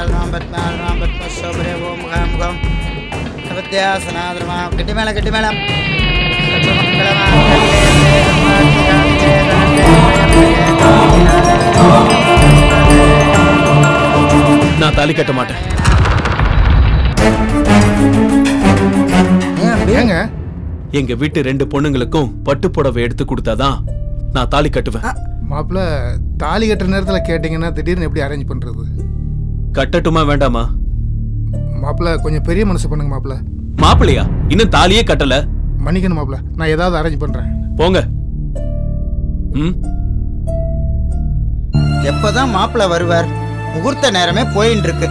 பத்மால்மாம் பத்மால்மாம் பத்மசோபரே ஓம் முகாம் முகம் வித்யாசனாதிரமா கட்டி மேல கட்டி மேலம் நான் தாலி கட்ட மாட்டேன் ஏங்க எங்க வீட்டு ரெண்டு பொண்ணுங்களுக்கும் பட்டு புடவை எடுத்து கொடுத்தாதான் நான் தாலி கட்டுவேன் மாப்பிள்ள தாலி கட்டுற நேரத்துல கேட்டீங்கன்னா திடீர்னு எப்படி அரேஞ்ச் பண்றது கட்டட்டுமா வேண்டாமா மாப்பிள்ள கொஞ்சம் பெரிய மனசு பண்ணுங்க மாப்பிள்ள மாப்பிள்ளையா இன்னும் தாலியே கட்டல மன்னிக்கணும் மாப்பிள்ள நான் ஏதாவது அரேஞ்ச் பண்றேன் போங்க ம் எப்பதான் மாப்பிள்ள வருவார் முகூர்த்த நேரமே போயின்னு இருக்கு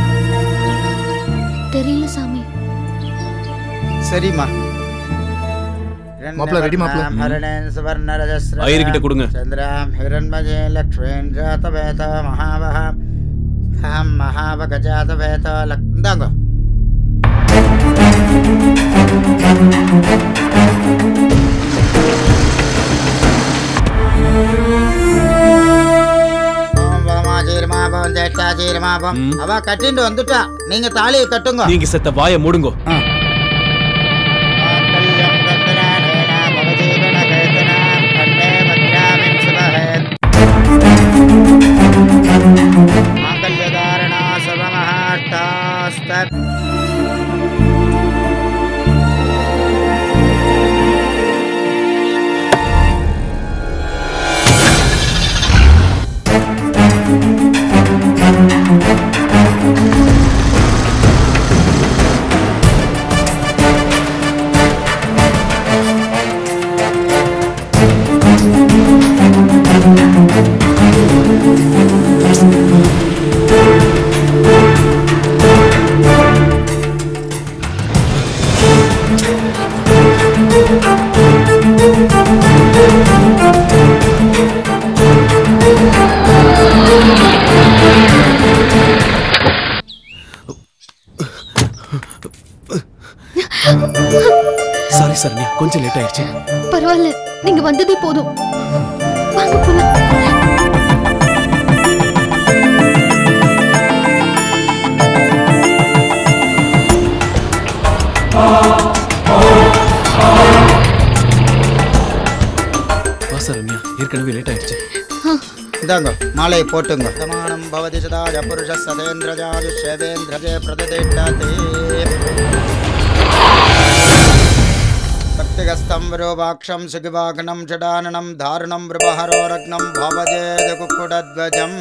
தெரியல சாமி சரிம்மா மாப்பிள்ள, ready மாப்பிள்ள? ஐயர்கிட்ட கொடுங்க. சந்திராம் ஹிரண்மஜே லக்ஷ்மீன் ஜாதவேத மகாவஹ அஹம் மகாவக ஜாதவேத லக் இந்தாங்க ஓம் பகமாஜீர்மாபம் ஜேஷ்டாஜீர்மாபம் ம். அவ கட்டிட்டு வந்துட்டா நீங்க தாலியை கட்டுங்க நீங்க செத்த வாய மூடுங்கோ மாங்கல்யம் தந்தனானேன மம ஜீவனஹேதனாம் கண்டே பத்ராமிம் சுபஹேத். மாங்கல்யதாரணா சுபமஹார்த்தாஸ்தத். சாரி சரண்யா கொஞ்சம் லேட் ஆயிடுச்சு பரவாயில்ல நீங்க வந்ததே போதும் வாங்க போலாம் வா சரண்யா ஏற்கனவே லேட் ஆயிடுச்சு இந்தாங்க மாலையை போட்டுங்க சமானம் பவதி சதாஜ புருஷ சதேந்திரஜாஜு சேவேந்திரஜே பிரதிஷ்டாதே சக்திகஸ்தம் விரோபாட்சம் சுகிவாகனம் ஜடானனம் தாருணம் விருபஹரோரக்னம் பவஜேத குக்குடத்வஜம்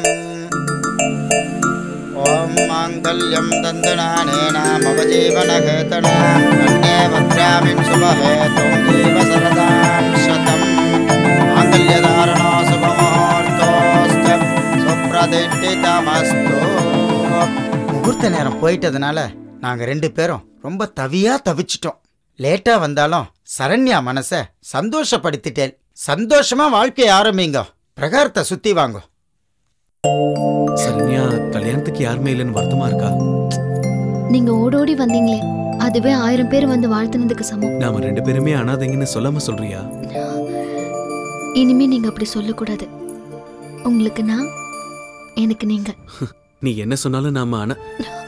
ஓம் மாங்கல்யம் தந்துனானேன மம ஜீவனஹேதனா கண்ணே பத்ராமின் சுபஹேதும் ஜீவ சரதாம் சதம் மாங்கல்யதாரணா சுபமுகூர்த்தோஸ்த சுப்ரதிஷ்டிதமஸ்து முகூர்த்த நேரம் போயிட்டதுனால நாங்க ரெண்டு பேரும் ரொம்ப தவியா தவிச்சிட்டோம் லேட்டா வந்தாலும் சரண்யா மனச சந்தோஷப்படுத்திட்டேன் சந்தோஷமா வாழ்க்கைய ஆரம்பிங்க பிரகாரத்தை சுத்தி வாங்க சரண்யா கல்யாணத்துக்கு யாருமே இல்லைன்னு வருத்தமா இருக்கா நீங்க ஓடோடி வந்தீங்களே அதுவே ஆயிரம் பேர் வந்து வாழ்த்துனதுக்கு சமம் நாம ரெண்டு பேருமே அனாதைங்கன்னு சொல்லாம சொல்றியா இனிமே நீங்க அப்படி சொல்லக்கூடாது உங்களுக்கு நான் எனக்கு நீங்க நீ என்ன சொன்னாலும் நாம அனா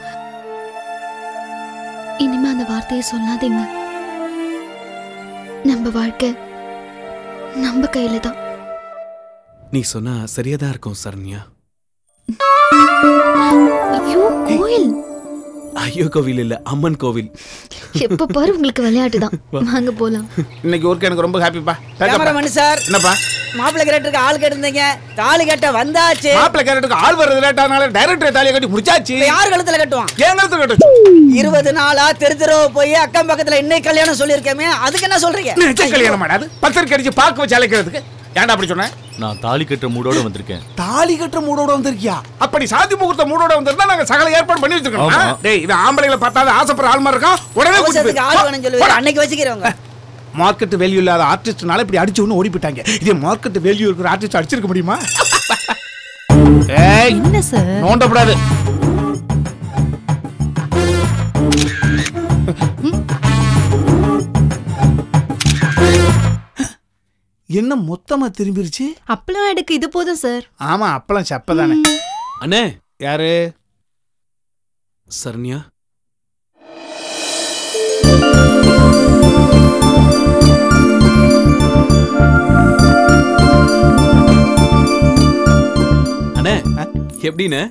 இனிமே அந்த வார்த்தையை சொல்லாதீங்க நம்ம வாழ்க்கை நம்ம கையில தான் நீ சொன்னா சரியாதான் இருக்கும் சரண்யா ஐயோ கோயில் ஐயோ கோவில் இல்ல அம்மன் கோவில் எப்ப பாரு உங்களுக்கு விளையாட்டு தான் வாங்க போலாம் இன்னைக்கு ஒர்க் எனக்கு ரொம்ப ஹாப்பிப்பா கேமராமேன் சார் என்னப்பா மாப்பிள்ளை கேரட்டுக்கு ஆள் கேட்டிருந்தீங்க தாலி கட்ட வந்தாச்சு மாப்பிள்ள கேரட்டுக்கு ஆள் வர்றது லேட்டானால டைரக்டர் தாலியை கட்டி முடிச்சாச்சு இப்ப யார் கழுத்துல கட்டுவான் கேங்கலத்து கட்டு இருபது நாளா தெரு தெருவா போய் அக்கம் பக்கத்துல இன்னைக்கு கல்யாணம் சொல்லியிருக்கேமே அதுக்கு என்ன சொல்றீங்க நிச்சய கல்யாணம் மாடாது பத்திரிக்கை அடிச்சு பாக்கு வச்சு அழைக்கிறதுக்கு ஏன்டா அப்படி சொன்னேன் நான் தாலி கட்டுற மூடோட வந்திருக்கேன் தாலி கட்டுற மூடோட வந்திருக்கியா அப்படி சாதி முகூர்த்த மூடோட வந்திருந்தா நாங்க சகல ஏற்பாடு பண்ணி வச்சிருக்கோம் ஆமா. டேய் இவன் ஆம்பளைகளை பார்த்தாத ஆசைப்படுற ஆள் மாதிரி இருக்கான் உடனே அவசரத்துக்கு ஆள் வேணும்னு சொல்லுவீங்க அன்னைக்கு வச்சுக்கிறவங்க மார்க்கெட் வேல்யூ இல்லாத ஆர்டிஸ்ட்னால இப்படி அடிச்சு ஒன்று ஓடி போயிட்டாங்க இதே மார்க்கெட் வேல்யூ இருக்கிற ஆர்டிஸ்ட் அடிச்சிருக்க முடியுமா ஏய் என்ன சார் நோண்டப்படாது என்ன மொத்தமா திரும்பிருச்சு அப்பளம் எடுக்க இது போதும் சார் ஆமா அப்பளம் சப்பதானே அண்ணே யாரு சரண்யா அண்ணே எப்படிண்ணே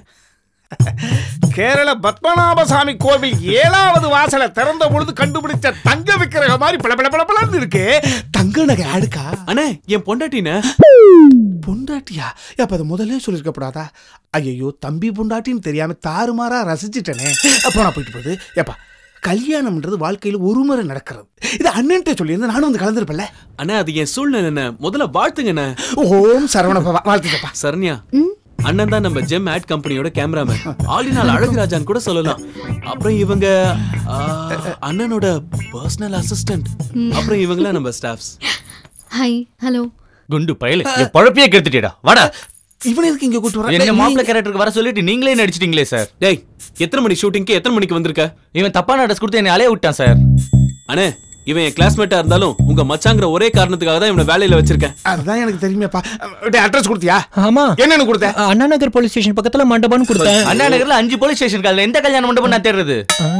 கேரள பத்மநாபசாமி கோவில் ஏழாவது வாசலை திறந்த பொழுது கண்டுபிடிச்ச தங்க விக்கிரக மாதிரி பல பல பல பலன்னு இருக்கு தங்க நகை அடுக்கா அண்ணே என் பொண்டாட்டின பொண்டாட்டியா அப்ப அதை முதல்ல சொல்லியிருக்கப்படாதா ஐயோ தம்பி பொண்டாட்டின்னு தெரியாம தாறுமாறா ரசிச்சிட்டனே அப்போ நான் போயிட்டு போகுது ஏப்பா கல்யாணம்ன்றது வாழ்க்கையில ஒரு முறை நடக்கிறது இது அண்ணன்ட்ட சொல்லியிருந்தா நானும் வந்து கலந்துருப்பேன்ல அண்ணே அது என் சூழ்நிலை என்ன முதல்ல வாழ்த்துங்கண்ணே ஓம் சரவண பவா வாழ்த்துக்கப்பா சரண்யா ம் அண்ணன் தான் நம்ம ஜெம் ஆட் கம்பெனியோட கேமராமேன் ஆலினால் அழகுராஜான் கூட சொல்லலாம் அப்புறம் இவங்க ஆ, அண்ணனோட பர்சனல் அசிஸ்டன்ட் அப்புறம் இவங்களாம் நம்ம ஸ்டாஃப்ஸ் ஹாய் ஹலோ குண்டு பயல என் பழப்பையே கெடுத்துட்டேடா வாடா இவனை எதுக்கு இங்க கூட்டு வர என்ன மாப்பிள்ள கேரக்டருக்கு வர சொல்லிட்டு நீங்களே நடிச்சிட்டீங்களே சார் டேய் எத்தனை மணி ஷூட்டிங்க்கு எத்தனை மணிக்கு வந்திருக்க இவன் தப்பான அட்ரஸ் கொடுத்து என்னை அலைய விட்டான் சார் அண்ணே இவன் என் கிளாஸ்மேட்டா இருந்தாலும் உங்க மச்சாங்கிற ஒரே காரணத்துக்காக தான் இவனை வேலையில வச்சிருக்கேன் அதுதான் எனக்கு தெரியுமேப்பா அட்ரஸ் கொடுத்தியா ஆமா என்னன்னு கொடுத்த அ- அண்ணா நகர் போலீஸ் ஸ்டேஷன் பக்கத்துல மண்டபம்னு கொடுத்தேன் அண்ணா நகர்ல அஞ்சு போலீஸ் ஸ்டேஷன் கால எந்த கல்யாண மண்டபம் நான் தேடுறது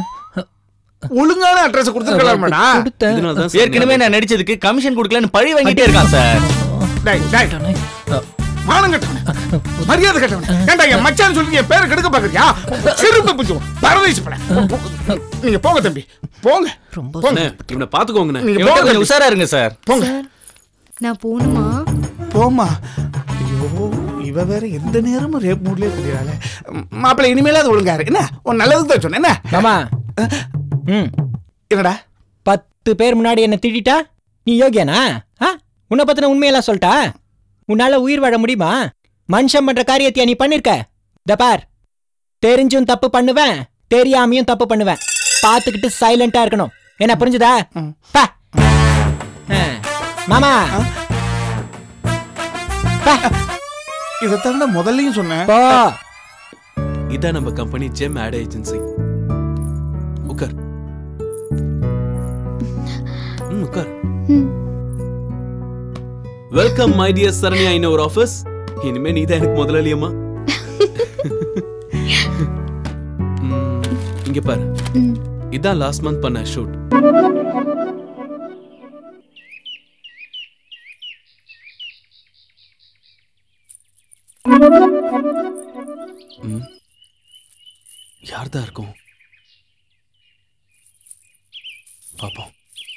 ஒழுங்கான அட்ரஸ் கொடுத்துருக்கலாம்டா கொடுத்தேன் இதனால தான் ஏற்கனவே நான் நடிச்சதுக்கு கமிஷன் கொடுக்கலன்னு பழி வாங்கிட்டே இருக்கான் சார் டேய் டேய் மானம் கட்டவனே மரியாதை கட்டவனே ஏன்டா என் மச்சான் சொல்லி என் பேரை கெடுக்க பாக்குறியா சிறுப்பு புச்சுவோம் பரதேசி பட நீங்க போங்க தம்பி போங்க ரொம்ப அண்ணே, இவனை பாத்துக்கோங்கண்ணே நீங்க இவன்ட்ட போங்க கொஞ்சம் தம்பி. உஷாரா இருங்க சார் போங்க நான் போகணுமா போமா ஐயோ இவ வேற எந்த நேரமும் ரேப் மூட்லயே தெரியறாளே மாப்பிள்ளை இனிமேல அது ஒழுங்காரு என்ன உன் நல்லதுக்கு தான் சொன்னேன் என்ன மாமா ம் என்னடா பத்து பேர் முன்னாடி என்ன திட்டிட்டா நீ யோகியானா ஆ உன்னை பத்தின உண்மையெல்லாம் சொல்லிட்டா உன்னால உயிர் வாழ முடியுமா மனுஷன் பண்ற காரியத்தையா நீ பண்ணிருக்க இந்த பார் தெரிஞ்சும் தப்பு பண்ணுவேன் தெரியாமையும் தப்பு பண்ணுவேன் பார்த்துக்கிட்டு சைலண்டா இருக்கணும் என்ன புரிஞ்சுதா ம். பா ஆ. மாமா பா இதைத்தான் நான் முதல்லயும் சொன்னேன் போ இதான் நம்ம கம்பெனி ஜெம் ஆட் ஏஜென்சி உட்கார் ம், உட்கார் ம் welcome my dear Saranya in our office இனிமே நீ தான் எனக்கு முதலாளியம்மா ம், இங்க பாரு ம் இதான் லாஸ்ட் மந்த் பண்ண ஷூட் யார் தான் இருக்கும் பாப்போம்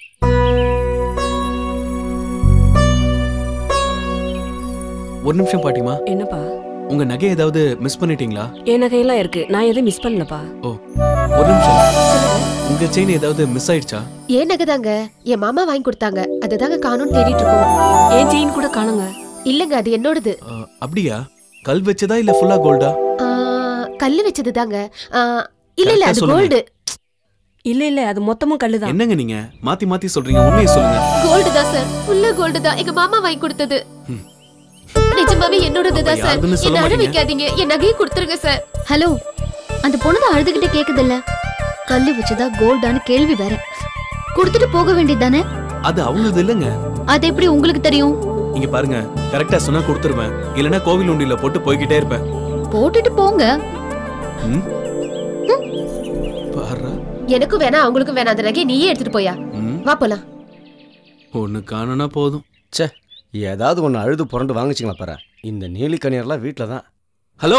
ஒரு நிமிஷம் பாட்டிமா என்னப்பா உங்க நகை ஏதாவது மிஸ் பண்ணிட்டீங்களா என் நகையெல்லாம் இருக்கு நான் எதுவும் மிஸ் பண்ணலப்பா ஓ ஒரு நிமிஷம் உங்க செயின் ஏதாவது மிஸ் ஆயிடுச்சா ஏன் நகை தாங்க என் மாமா வாங்கி கொடுத்தாங்க அதுதாங்க காணும்னு தேடிட்டு இருக்கோம் என் செயின் கூட காணுங்க இல்லங்க அது என்னோடது அஹ், அப்படியா கல் வச்சதா இல்ல ஃபுல்லா கோல்டா ஆ, கல்லு வச்சது தாங்க இல்ல இல்ல Correct ஆ அது சொல்லுங்க. கோல்டு இல்ல இல்ல அது மொத்தமும் கல்லுதான் என்னங்க நீங்க மாத்தி மாத்தி சொல்றீங்க உண்மையை சொல்லுங்க கோல்டு தான் சார் ஃபுல்லா கோல்டு தான் எங்க மாமா வாங்கி கொடுத்தது ம். நிஜமாவே என்னோடது தான் அப்ப சார் யாருதுன்னு சொல்ல என்ன அழ மாட்டீங்க? வைக்காதீங்க என் நகையை கொடுத்துருங்க சார் ஹலோ அந்த பொண்ணு தான் அழுதுகிட்டே கேக்குதுல்ல கல்லு வச்சதா கோல்டான்னு கேள்வி வேற கொடுத்துட்டு போக வேண்டியதானே அது அவங்களது இல்லைங்க அது எப்படி உங்களுக்கு தெரியும் இங்க பாருங்க கரெக்டா சொன்னா கொடுத்துருவேன் இல்லனா கோவில் உண்டியில போட்டு போய்கிட்டே இருப்பேன் போட்டுட்டு போங்க ம்? பாருடா. எனக்கும் வேணாம் அவங்களுக்கும் வேணாம் அந்த நகையை நீயே எடுத்துட்டு போயா ம் வா போலாம் ஒண்ணு காணுனா போதும் ச்சே ஏதாவது ஒன்று அழுது புரண்டு வாங்கிச்சிங்களா பாரு இந்த நீலிக்கணியர்லாம் வீட்டில் தான் ஹலோ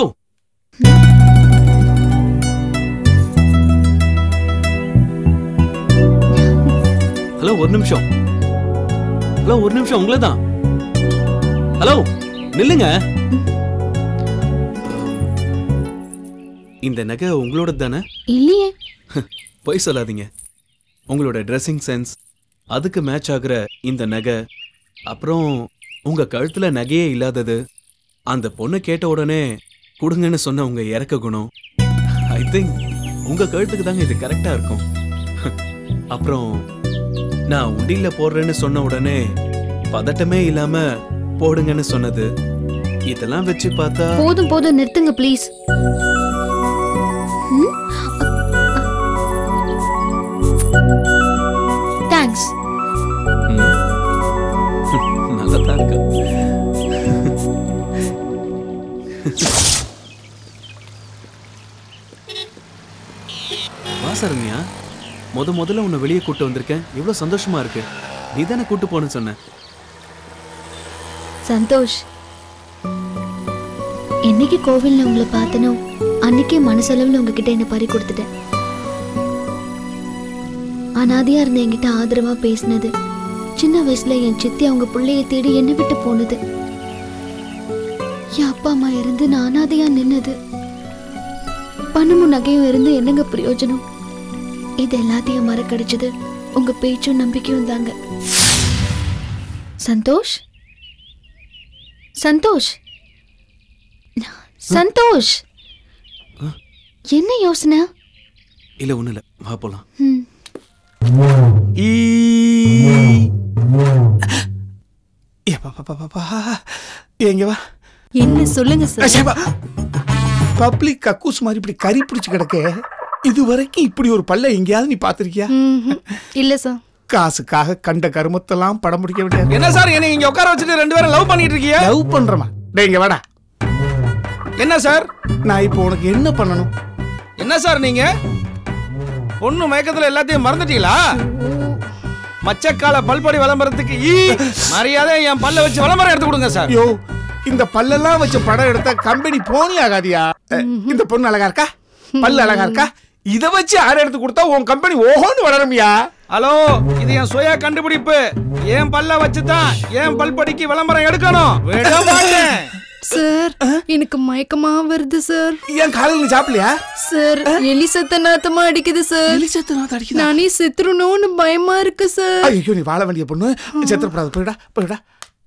ஹலோ ஒரு நிமிஷம் ஹலோ ஒரு நிமிஷம் உங்களை தான் ஹலோ நில்லுங்க இந்த நகை உங்களோட தானே இல்லையே பொய் சொல்லாதீங்க உங்களோட ட்ரெஸ்ஸிங் சென்ஸ் அதுக்கு மேட்ச் ஆகுற இந்த நகை அப்புறம் உங்க கழுத்துல நகையே இல்லாதது அந்த பொண்ணு கேட்ட உடனே கொடுங்கன்னு சொன்ன உங்க இறக்க குணம் ஐ திங்க் உங்க கழுத்துக்கு தாங்க இது கரெக்டா இருக்கும் அப்புறம் நான் உண்டியில போடுறேன்னு சொன்ன உடனே பதட்டமே இல்லாம போடுங்கன்னு சொன்னது இதெல்லாம் வச்சு பார்த்தா போதும் போதும் நிறுத்துங்க ப்ளீஸ் தேங்க்ஸ் நல்லா தான் இருக்கு சரண்யா முத முதல்ல உன்னை வெளியே கூட்டு வந்திருக்கேன் எவ்வளவு சந்தோஷமா இருக்கு நீ தானே கூட்டு போன்னு சொன்ன சந்தோஷ் என்னைக்கு கோவில்ல உங்களை பார்த்தனோ அன்னைக்கே மனசளவில் உங்ககிட்ட என்ன பறி கொடுத்துட்டேன் அனாதையா இருந்த என்கிட்ட ஆதரவா பேசினது சின்ன வயசுல என் சித்தி அவங்க பிள்ளைய தேடி என்னை விட்டு போனது என் அப்பா அம்மா இருந்து நான் அனாதையா நின்னது பணமும் நகையும் இருந்து என்னங்க பிரயோஜனம் இது எல்லாத்தையும் மறக்கடிச்சது உங்க பேச்சும் நம்பிக்கையும் தாங்க சந்தோஷ் சந்தோஷ் சந்தோஷ் என்ன யோசனை இல்ல ஒண்ணு இல்ல வா போலாம் ம். எங்க வா என்ன சொல்லுங்க சார் பப்ளிக் கக்கூஸ் மாதிரி இப்படி கறி பிடிச்சு கிடக்க இது வரைக்கும் இப்படி ஒரு பல்ல எங்கேயாவது நீ பாத்திருக்கியா இல்ல சார் காசுக்காக கண்ட கருமத்தெல்லாம் படம் பிடிக்க வேண்டியது என்ன சார் என்ன இங்க உட்கார வச்சுட்டு ரெண்டு பேரும் லவ் பண்ணிட்டு இருக்கீங்க லவ் பண்றமா டேய் இங்க வாடா என்ன சார் நான் இப்போ உனக்கு என்ன பண்ணணும் என்ன சார் நீங்க பொண்ணு மயக்கத்துல எல்லாத்தையும் மறந்துட்டீங்களா மச்சக்கால பல்படி விளம்பரத்துக்கு ஈ மரியாதை என் பல்ல வச்சு விளம்பரம் எடுத்து கொடுங்க சார் ஐயோ இந்த பல்லெல்லாம் வச்சு படம் எடுத்தா கம்பெனி போனி ஆகாதியா அஹ், இந்த பொண்ணு அழகா இருக்கா பல்லு அழகா இருக்கா இத வச்சு ஆடு எடுத்து கொடுத்தா உன் கம்பெனி ஓஹோன்னு வளருமியா ஹலோ இது என் சுய கண்டுபிடிப்பு என் பல்ல வச்சு தான் என் பல்படிக்கு விளம்பரம் எடுக்கணும் விட மாட்டேன் சார் எனக்கு மயக்கமா வருது சார் என் காலையில் நீ சாப்பிடலையா சார் எலி சத்த நாத்தமா அடிக்குது சார் எலி சத்த நாத்தம் அடிக்குதா? நானே செத்துருணும்னு பயமா இருக்கு சார் ஐயோ நீ வாழ வேண்டிய பொண்ணு செத்துறப்படாது போயிடா போயிடா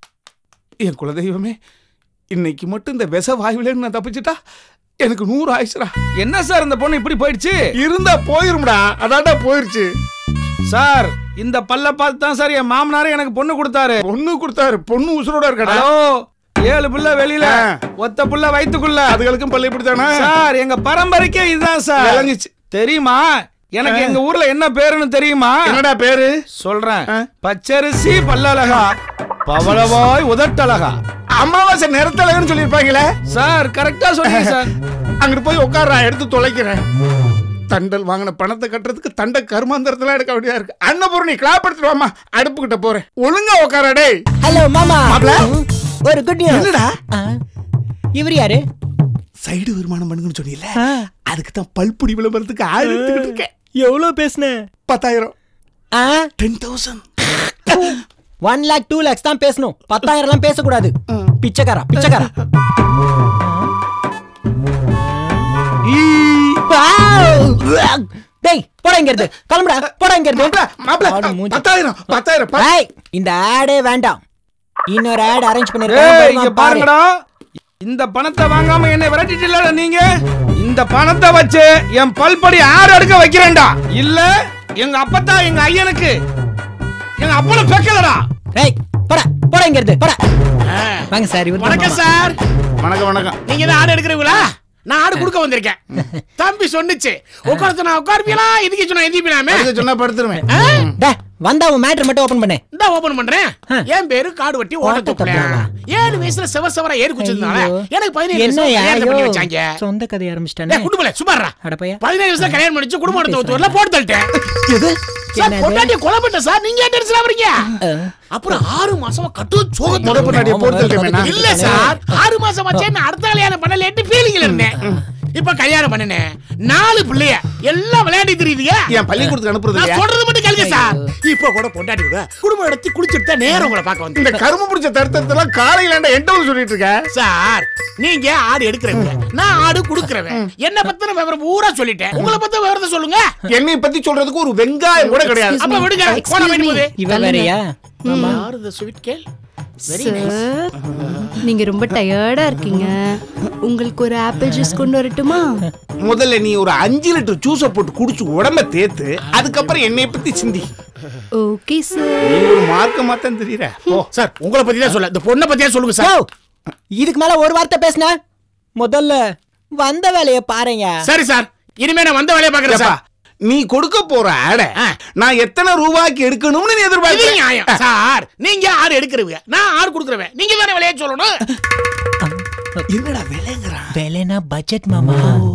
என் குலதெய்வமே இன்னைக்கு மட்டும் இந்த விச வாயுலேன்னு நான் தப்பிச்சிட்டா எனக்கு நூறு ஆயிடுச்சுடா என்ன சார் இந்த பொண்ணு இப்படி போயிடுச்சு இருந்தா போயிரும்டா அதான்டா போயிருச்சு சார் இந்த பல்ல பார்த்து தான் சார் என் மாமனாரே எனக்கு பொண்ணு கொடுத்தாரு பொண்ணு கொடுத்தாரு பொண்ணு உசுரோட இருக்கடா ஹலோ ஏழு புள்ள வெளியில ஒத்த புள்ள வயித்துக்குள்ள அதுகளுக்கும் பள்ளி இப்படித்தானா சார் எங்க பரம்பரைக்கே இதுதான் சார் விளங்குச்சு. தெரியுமா எனக்கு எங்க ஊர்ல என்ன பேருன்னு தெரியுமா என்னடா பேரு சொல்றேன் பச்சரிசி பல்லழகா பவளவாய் உதட்டழகா அமாவாசை நேரத்தழகன்னு சொல்லியிருப்பாங்களே சார் கரெக்டா சொன்னீங்க சார் அங்கிட்டு போய் உட்கார்றா எடுத்து தொலைக்கிறேன் தண்டல் வாங்கின பணத்தை கட்டுறதுக்கு தண்ட கருமாந்திரத்துல எடுக்க வேண்டியதா இருக்கு அன்னபூர்ணி கிளாப் எடுத்துட்டு வாமா அடுப்பு கிட்ட போறேன் ஒழுங்கா உட்கார டேய் ஹலோ மாமா மாப்ள? ஒரு குட் நியூஸ் என்னடா இவர் யாரு சைடு வருமானம் பண்ணுங்கன்னு சொன்னீல அதுக்கு தான் பல்புடி விளம்பரத்துக்கு ஆள் எடுத்துக்கிட்டு இருக்கேன் எவ்வளவு பேசுன பத்தாயிரம் ஆ ten thousand one lakh two lakhs தான் பேசணும் பத்தாயிரம் எல்லாம் பேசக்கூடாது பிச்சைக்காரா பிச்சைக்காரா டேய் போடா இங்க இருந்து கிளம்புடா போடா இங்க இருந்து மாப்ள ஆடு மூஞ்சி. பத்தாயிரம் பத்தாயிரம் ப- ஏய், இந்த ஆடே வேண்டாம் இன்னொரு ஆட் அரேஞ்ச் ஏய் பண்ணிருக்கேன் இங்க பாருங்கடா இந்த பணத்தை வாங்காம என்ன விரட்டிட்டீங்களா நீங்க இந்த பணத்தை வச்சு என் பல்படி ஆறு அடுக்க வைக்கிறேன்டா இல்ல எங்க அப்பத்தா எங்க ஐயனுக்கு எங்க அப்பன பெக்கலடா ஏய் போடா போடா இங்க இருந்து போடா வாங்க சார் இவர் வணக்கம் சார் வணக்கம் வணக்கம் நீங்க தான் ஆடு எடுக்கிறீங்களா நான் ஆடு கொடுக்க வந்திருக்கேன் தம்பி சொன்னுச்சு உட்கார நான் உட்காருப்பீங்களா இதுக்கு சொன்னா எந்திப்பீங்களாமே அதுக்கு சொன்னா படுத்துருவேன் டே வந்தா உன் மேட்டர் மட்டும் ஓபன் பண்ணு இந்த ஓபன் பண்றேன் என் பேரு காடு வட்டி ஓட்ட தொப்பல ஏழு வயசுல செவ செவரா ஏறி குச்சிருந்தால ஐயோ. எனக்கு பதினேழு என்ன வயசுல கல்யாணம் பண்ணி ஐயோ, வச்சாங்க சொந்த கதை ஆரம்பிச்சிட்டானே குடும்பல சும்மாறா அடப்பையா பதினேழு வயசுல கல்யாணம் பண்ணிச்சு குடும்ப நடத்த ஒருத்தர்ல போட்டு தள்ளிட்டேன் எது சார் என்னது? பொண்டாட்டிய கொலை பண்ணிட்டேன் சார் நீங்க ஏன் டென்ஷன் ஆவறீங்க அப்புறம் ஆறு மாசமா கட்டு சோகத்துல முத பொண்டாட்டிய போட்டு தள்ளிட்டேனா? இல்ல சார் ஆறு மாசம் ஆச்சே நான் அடுத்த கல்யாணம் பண்ணலன்னு ஃபீலிங்ல இருந்தேன் இப்ப கல்யாணம் பண்ணினேன் நாலு பிள்ளைய எல்லாம் விளையாடி தெரியுதுங்க என் பள்ளிக்கூடத்துக்கு அனுப்புறது நான் இல்லையா? சொல்றது மட்டும் கேளுங்க சார் இப்ப கூட பொண்டாட்டி கூட குடும்பம் எடுத்து குளிச்சுட்டு தான் நேரம் உங்களை பார்க்க இந்த வந்து கரும்பு பிடிச்ச தருத்தத்தெல்லாம் காலையில என்ட சொல்லிட்டு இருக்க சார் நீங்க ஆடு எடுக்கிறவங்க நான் ஆடு குடுக்கறவன் என்ன பத்தின விவரம் பூரா சொல்லிட்டேன் உங்களை பத்தின விவரத்தை சொல்லுங்க என்னை பத்தி சொல்றதுக்கு ஒரு வெங்காயம் கூட கிடையாது அப்ப விடுங்க போன வேண்டி போகுது இவ வேறயா யார் இந்த ஸ்வீட் கேள் வெரி சார் நீங்க ரொம்ப டயர்டா இருக்கீங்க உங்களுக்கு ஒரு ஆப்பிள் ஜூஸ் கொண்டு வரட்டுமா முதல்ல நீ ஒரு அஞ்சு லிட்டர் ஜூஸ போட்டு குடிச்சு உடம்ப தேத்து அதுக்கப்புறம் என்னைய பத்தி சிந்தி ஓகே சார் நீ ஒரு மார்க்கமா தான் தெரியற ஓ சார் உங்களை பத்தி தான் சொல்ல இந்த பொண்ணை பத்தியா சொல்லுங்க ஓ, சார் இதுக்கு மேல ஒரு வார்த்தை பேசுன முதல்ல வந்த வேலைய பாருங்க சரி சார் இனிமே நான் வந்த வேலையை பாக்குறேன் ஏப்பா, சார் நீ கொடுக்க போற ஆடை நான் எத்தனை ரூபாய்க்கு எடுக்கணும்னு நீ இது எதிர்பார்க்க நியாயம் சார் நீங்க ஆடு எடுக்கிறவங்க நான் ஆடு குடுக்கறவன் நீங்க தானே விலையை சொல்லணும் என்னடா விலைங்கிறான் வேலைனா பட்ஜெட் மாமா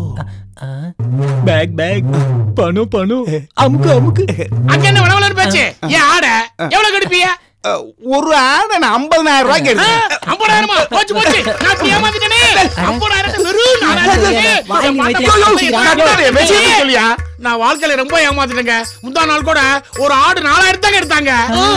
பேக் பேக் பணம் பணம் அமுக்கு அமுக்கு அங்க என்ன வளவலன்னு பேச்சு ஏன் ஆட எவ்வளவு கெடுப்பிய ஒரு ஆடை நான் ஐம்பதனாயிரம் ரூபாய்க்கு எடுத்தேன் ஐம்பதாயிரமா போச்சு போச்சு நான் இப்படி ஏமாத்திட்டேனே ஐம்பதாயிரம் வெறும் நாலாயிரம் வாங்கி ஐயோ, வைக்கிறேன். ஐயோ, கட்டாதே, விஷயத்தை சொல்லியா? நான் வாழ்க்கையில ரொம்ப ஏமாத்திட்டேங்க முந்தா நாள் கூட ஒரு ஆடு நாலாயிரம் தாங்க எடுத்தாங்க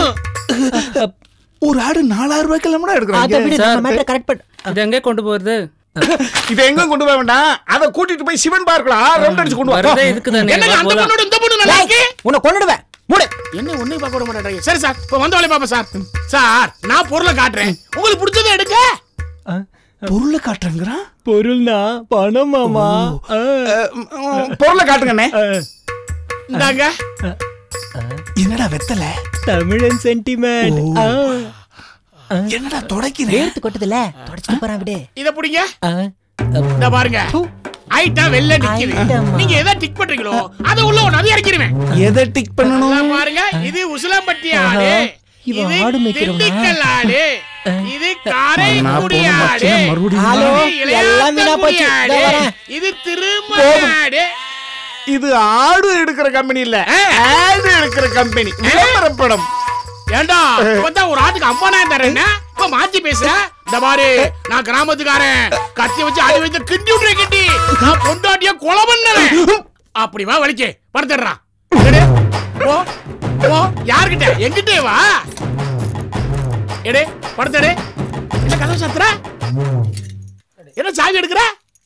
ஒரு ஆடு நாலாயிரம் ரூபாய்க்கு இல்லாமடா அதை எடுக்கிறாங்க விட நம்ம மேட்டர் கரெக்ட் பண்ண இது எங்கே கொண்டு போறது இதை எங்க கொண்டு போக வேண்டாம் அதை கூட்டிட்டு போய் சிவன் பார்க்கலாம் ரவுண்ட் அடிச்சு கொண்டு வா வரதே இதுக்கு தானே என்னங்க அந்த போலாம். பொண்ணோட இந்த பொண்ணு நல்லா இருக்கு உன்னை கொண்டுடுவேன் மூடு என்ன ஒண்ணே பார்க்க விட மாட்டேங்க சரி சார் இப்ப வந்த வேலையை பாப்பா சார் சார் நான் பொருளை காட்டுறேன் உங்களுக்கு பிடிச்சதை எடுக்க பொருளை காட்டுறேங்கிறான் பொருள்னா பணம் மாமா பொருளை காட்டுங்கண்ணே இந்தாங்க என்னடா வெத்தல தமிழன் சென்டிமெண்ட் என்னடா தொடக்கிறேன் வேர்த்து கொட்டதுல தொடச்சிட்டு போறான் விடு இத புடிங்க ஆ, இந்த பாருங்க ஐட்டம் வெளில நிக்குது ஐட்டமா. நீங்க எதை டிக் பண்றீங்களோ அத உள்ள ஒண்ணு அதை இறக்கிடுவேன் எதை டிக் பண்ணணும் இதான் பாருங்க இது உசிலம்பட்டி ஆடு இவன் இது ஆடு மேய்க்கிறவனா? திண்டுக்கல் ஆடு இது காரைக்குடி போன ஆடு மச்சனை மறுபடியும் ஹலோ, இது எல்லாம் வீணா போச்சு. இளையாத்தங்குடி இதோ ஆடு வரேன். இது திருமண ஆடு இது ஆடு எடுக்கிற கம்பெனி இல்ல ஆடு எடுக்கிற கம்பெனி விளம்பரப்படம் ஏண்டா இப்பதான் ஒரு ஆட்டுக்கு ஐம்பதாயிரம் தரேன் இப்ப மாத்தி பேசுற இந்த பாரு நான் கிராமத்துக்காரன் கத்தி வச்சு அடி வைத்து கிண்டி விட்டுற கிண்டி நான் பொண்டாட்டிய கொலை பண்ணவன் அப்படி வா வலிக்கு படுத்துடுறான் எடு. போ போ யார்கிட்ட எங்கிட்டே வா எடு படுத்துடு என்ன கதவு சாத்துற என்ன சாவி எடுக்கிற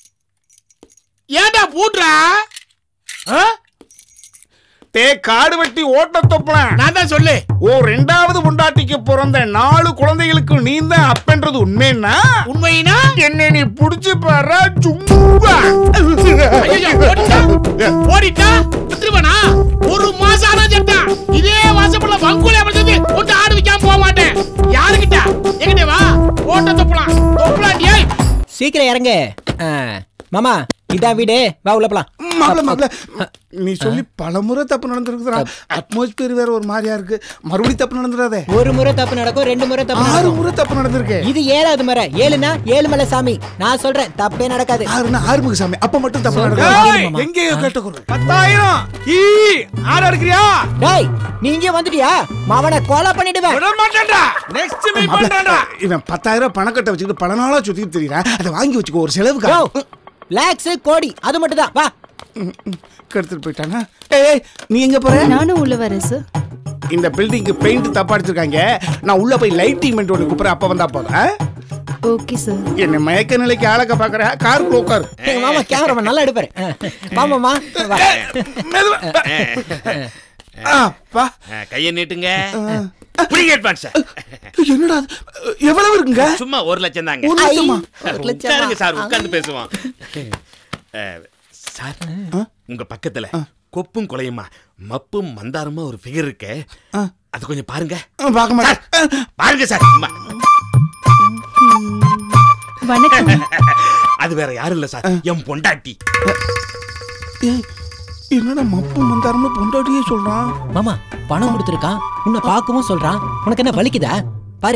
ஏன்டா பூட்டுறா ஆ? டே காடு வெட்டி ஓட்ட தொப்பலாம் நான் தான் சொல்லு ஓ ரெண்டாவது பொண்டாட்டிக்கு பிறந்த நாலு குழந்தைகளுக்கு நீ தான் அப்பன்றது உண்மைன்னா உண்மையினா என்ன நீ புடிச்சு பாரு சும்மா ஐயையோ, ஓடிட்டா ஓடிட்டா விட்டுருவனா ஒரு மாசம் ஆனா செத்தா இதே வாசப்பட வங்குல அமைச்சது ஒன்று ஆடு வைக்காம போக மாட்டேன் யாருக்கிட்ட எங்கிட்ட வா ஓட்ட தொப்பலாம் தொப்பலாண்டியா சீக்கிரம் இறங்கு ஆ, மாமா இதான் வீடு வா உள்ள போலாம் மாப்பிள மாப்பிள நீ சொல்லி பல முறை தப்பு நடந்திருக்குதுடா அட்மாஸ்பியர் வேற ஒரு மாதிரியா இருக்கு மறுபடியும் தப்பு நடந்துடாதே ஒரு முறை தப்பு நடக்கும் ரெண்டு முறை தப்பு ஆறு நடக்கும் முறை தப்பு நடந்திருக்கு இது ஏழாவது முறை ஏழுனா ஏழு மலை சாமி நான் சொல்றேன் தப்பே நடக்காது ஆறுனா ஆறுமுக சாமி அப்ப மட்டும் தப்பு சொல்றேன், நடக்காது கேளு மாமா. எங்கேயோ கேட்ட குரல் பத்தாயிரம் ஈ ஆறு எடுக்கிறியா டேய் நீ இங்கே வந்துட்டியா மாவனை கொலை பண்ணிடுவேன் விட மாட்டேன்டா நெக்ஸ்ட் மீ பண்றேன்டா இவன் பத்தாயிரம் பணக்கட்டை வச்சுக்கிட்டு பல நாளா சுத்திட்டு தெரியறா அதை வாங்கி வச்சுக்கோ ஒரு செலவுக்கு யோ, லேக்ஸ் கோடி அது மட்டும் தான் வா கெடுத்துட்டு போயிட்டானா ஏய் ஏய், நீ எங்க போற நானும் உள்ள வரேன் சார் இந்த பில்டிங்க்கு பெயிண்ட் தப்பா அடிச்சிருக்காங்க நான் உள்ள போய் லைட்டிங் மென்ட் ஒன்று கூப்பிடுறேன் அப்ப வந்தா போதும் ஆ? ஓகே சார் என்ன மயக்க நிலைக்கு ஆளக்க பாக்குற கார் உட்காரு எங்க மாமா கேமரா நல்லா எடுப்பாரு மாமாமா வா ஆ, வா கையை நீட்டுங்க புரியுங்க அட்வான்ஸ் என்னடா அது? எவ்வளவு இருக்குங்க சும்மா ஒரு லட்சம் தாங்க ஒரு லட்சமா? ஒரு லட்சமா? உட்காருங்க சார் உட்கார்ந்து பேசுவோம் அஹ், சார் உங்க பக்கத்துல கொப்பும் குலையுமா மப்பும் மந்தாரமா ஒரு ஃபிகர் இருக்கு அது கொஞ்சம் பாருங்க ஆ, பார்க்க மாட்டேன் பாருங்க சார் சும்மா. வணக்கம் அது வேற யாரும் இல்ல சார் என் பொண்டாட்டி ஏய், என்னடா மப்பு மந்தாரம்னு பொண்டாட்டியே சொல்றான் மாமா பணம் கொடுத்துருக்கான் உன்னை பார்க்கவும் சொல்றான் உனக்கு என்ன வலிக்குதா பாரு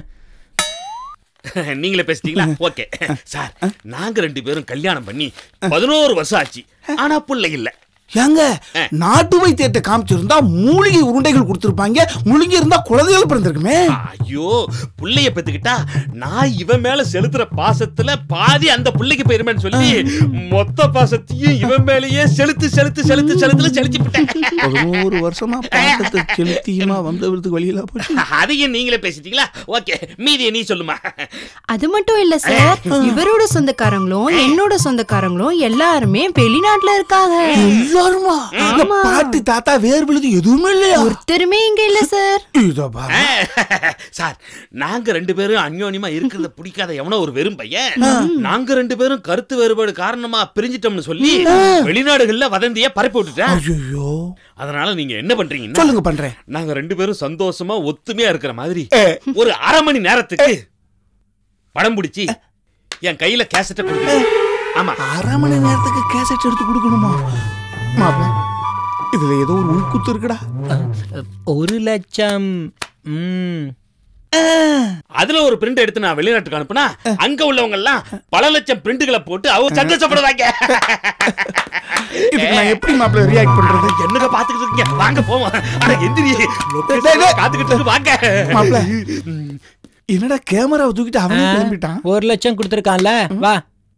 நீங்களே பேசிட்டீங்களா ஓகே சார் நாங்க ரெண்டு பேரும் கல்யாணம் பண்ணி பதினோரு வருஷம் ஆச்சு ஆனா புள்ளை இல்ல ஏங்க நாட்டு வைத்தியத்தை காமிச்சிருந்தா மூலிகை உருண்டைகள் கொடுத்திருப்பாங்க முழுங்கி இருந்தா குழந்தைகள் பிறந்திருக்குமே ஐயோ புள்ளைய பெத்துக்கிட்டா நான் இவன் மேல செலுத்துற பாசத்துல பாதி அந்த புள்ளைக்கு போயிருமேன்னு சொல்லி மொத்த பாசத்தையும் இவன் மேலேயே செலுத்து செலுத்து செலுத்து செலுத்துல செலுத்தி விட்டேன் பதினோரு வருஷமா பாசத்தை செலுத்தியுமா வந்தவருக்கு வழியில போச்சு அதையும் நீங்களே பேசிட்டீங்களா ஓகே மீதியை நீ சொல்லுமா அது மட்டும் இல்ல சார் இவரோட சொந்தக்காரங்களும் என்னோட சொந்தக்காரங்களும் எல்லாருமே வெளிநாட்டுல இருக்காங்க எல்லாருமா இந்த ஆமா. பாட்டி தாத்தா வேர் விழுது எதுவுமே இல்லையா ஒருத்தருமே இங்க இல்ல சார் இதோ பாரு சார் நாங்க ரெண்டு பேரும் அந்யோன்யமா இருக்கிறத பிடிக்காத எவனோ ஒரு வெறும் பையன் நாங்க ரெண்டு பேரும் கருத்து வேறுபாடு காரணமா பிரிஞ்சிட்டோம்னு சொல்லி வெளிநாடுகள்ல வதந்திய பரப்பி விட்டுட்டேன் ஐயோ அதனால நீங்க என்ன பண்றீங்கன்னா சொல்லுங்க பண்றேன் நாங்க ரெண்டு பேரும் சந்தோஷமா ஒத்துமையா இருக்கிற மாதிரி ஒரு அரை மணி நேரத்துக்கு படம் பிடிச்சி என் கையில கேசட்டை கொடுங்க ஆமா அரை மணி நேரத்துக்கு கேசட் எடுத்து கொடுக்கணுமா மாப்பிள இதுல ஏதோ ஒரு உள்குத்து இருக்குடா ஒரு லட்சம் ம் அதுல ஒரு பிரிண்ட் எடுத்து நான் வெளிநாட்டுக்கு அனுப்புனா அங்க உள்ளவங்க எல்லாம் பல லட்சம் பிரிண்டுகளை போட்டு அவங்க சந்தோஷப்படுவாங்க இதுக்கு நான் எப்படி மாப்பிள்ள ரியாக்ட் பண்றது என்னங்க பாத்துக்கிட்டு இருக்கீங்க வாங்க போவோம் அட எந்திரி லொகேஷன்ல காத்துக்கிட்டு இருக்கு வாங்க மாப்பிள்ள என்னடா கேமராவை தூக்கிட்டு அவனே ஆ, கிளம்பிட்டான் ஒரு லட்சம் கொடுத்துருக்கான்ல வா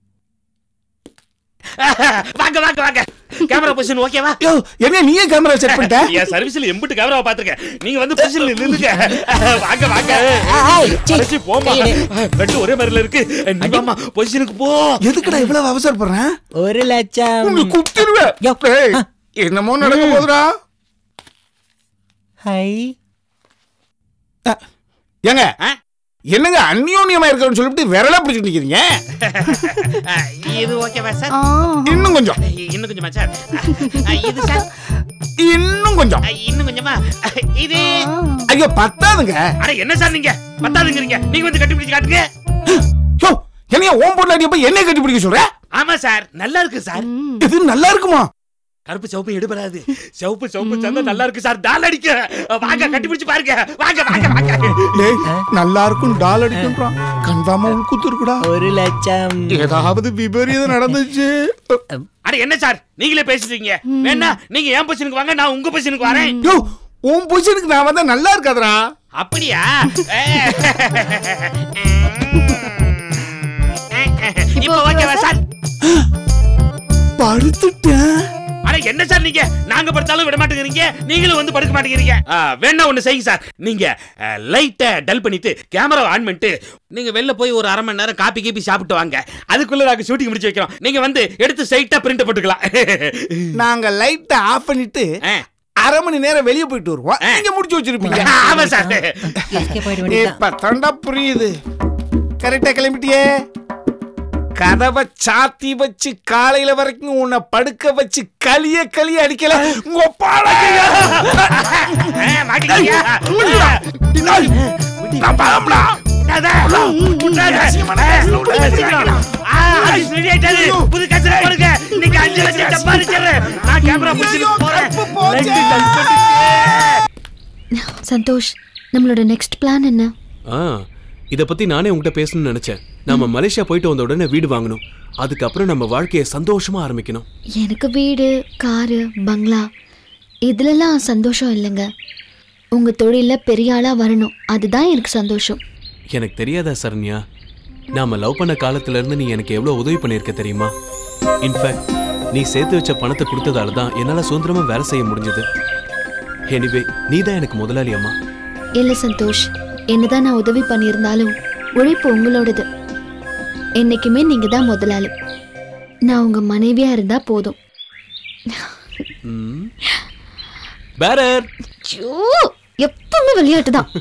வாங்க வாங்க வாங்க கேமரா பொசிஷன் ஓகேவா யோ என்ன நீயே கேமரா செட் பண்ணிட்ட என் சர்வீஸ்ல எம்பிட்டு கேமராவை பாத்துருக்கேன் நீங்க வந்து பொசிஷன்ல நில்லுங்க வாங்க வாங்க அழைச்சி போமா ரெண்டு ஒரே மாதிரில இருக்கு நீ வாமா பொசிஷனுக்கு போ எதுக்குடா இவ்வளவு அவசரப்படுறேன் ஒரு லட்சம் உன்னை குத்திருவேன் டேய், என்னமோ நடக்க போதுடா ஹை ஏங்க என்னங்க அந்யோன்யமா இருக்கணும்னு சொல்லிட்டு விரல பிடிச்சிட்டு நிக்கிறீங்க இது ஓகேவா சார் இன்னும் கொஞ்சம் இன்னும் கொஞ்சமா சார் இது சார் இன்னும் கொஞ்சம் இன்னும் கொஞ்சமா இது ஐயோ பத்தாதுங்க அட என்ன சார் நீங்க பத்தாதுங்கிறீங்க நீங்க வந்து கட்டி பிடிச்சு காட்டுங்க யோ என்னைய ஓம் பொண்டாட்டிய போய் என்னைய கட்டி பிடிக்க சொல்ற ஆமா சார் நல்லா இருக்கு சார் இது நல்லா இருக்குமா கருப்பு சிவப்பு எடுபடாது சிவப்பு சிவப்பு சந்தா நல்லா இருக்கு சார் டால் அடிக்க வாங்க கட்டி பிடிச்சு பாருங்க வாங்க வாங்க வாங்க டேய் நல்லா இருக்கும் டால் அடிக்கன்றான் கன்ஃபார்மா உன் குத்து இருக்குடா ஒரு லட்சம் ஏதாவது விபரீதம் நடந்துச்சு அட என்ன சார் நீங்களே பேசிட்டீங்க வேணா நீங்க என் பொசிஷனுக்கு வாங்க நான் உங்க பொசிஷனுக்கு வரேன் யோ உன் பொசிஷனுக்கு நான் வந்தா நல்லா இருக்காதுடா அப்படியா இப்போ ஓகேவா சார் படுத்துட்டேன் அட என்ன சார் நீங்க நாங்க படுத்தாலும் விட மாட்டேங்கிறீங்க நீங்களும் வந்து படுக்க மாட்டேங்கிறீங்க ஆ, வேணா ஒண்ணு செய்யுங்க சார் நீங்க லைட்டை டல் பண்ணிட்டு கேமரா ஆன் பண்ணிட்டு நீங்க வெளில போய் ஒரு அரை மணி நேரம் காப்பி கீப்பி சாப்பிட்டு வாங்க அதுக்குள்ள நாங்க ஷூட்டிங் முடிச்சு வைக்கிறோம் நீங்க வந்து எடுத்து ஸ்ட்ரைட்டா பிரிண்ட் போட்டுக்கலாம் நாங்க லைட்டை ஆஃப் பண்ணிட்டு அரை மணி நேரம் வெளியே போயிட்டு வருவோம் நீங்க முடிச்சு வச்சிருப்பீங்க ஆமா சார் இப்ப தண்டா புரியுது கரெக்டா கிளம்பிட்டியே கதவை சாத்தி வச்சு காலையில வரைக்கும் உன்னை படுக்க வச்சு களிய களிய அடிக்கல உங்க பாடகையா புது கச்சரை பாருங்க நீங்க அஞ்சு லட்சம் சம்பாதிச்சிடுறேன் நான் கேமரா பிடிச்சிட்டு போறேன் சந்தோஷ் நம்மளோட நெக்ஸ்ட் பிளான் என்ன ஆ இத பத்தி நானே உங்ககிட்ட பேசணும்னு நினைச்சேன் நாம மலேசியா போயிட்டு வந்த உடனே வீடு வாங்கணும் அதுக்கப்புறம் நம்ம வாழ்க்கையை சந்தோஷமா ஆரம்பிக்கணும் எனக்கு வீடு காரு பங்களா இதுலலாம் சந்தோஷம் இல்லைங்க உங்க தொழில பெரிய ஆளா வரணும் அதுதான் எனக்கு சந்தோஷம் எனக்கு தெரியாதா சரண்யா நாம லவ் பண்ண காலத்துல இருந்து நீ எனக்கு எவ்வளவு உதவி பண்ணியிருக்க தெரியுமா இன்ஃபேக்ட் நீ சேர்த்து வச்ச பணத்தை கொடுத்ததால தான் என்னால சுதந்திரமா வேலை செய்ய முடிஞ்சது எனிவே நீ தான் எனக்கு முதலாளி அம்மா இல்ல சந்தோஷ் என்னதான் நான் உதவி பண்ணியிருந்தாலும் உழைப்பு உங்களோடது என்னைக்குமே நீங்க தான் முதலாளி நான் உங்க மனைவியா இருந்தா போதும் ம். பேரர் ஐயோ, எப்பவுமே விளையாட்டு தான்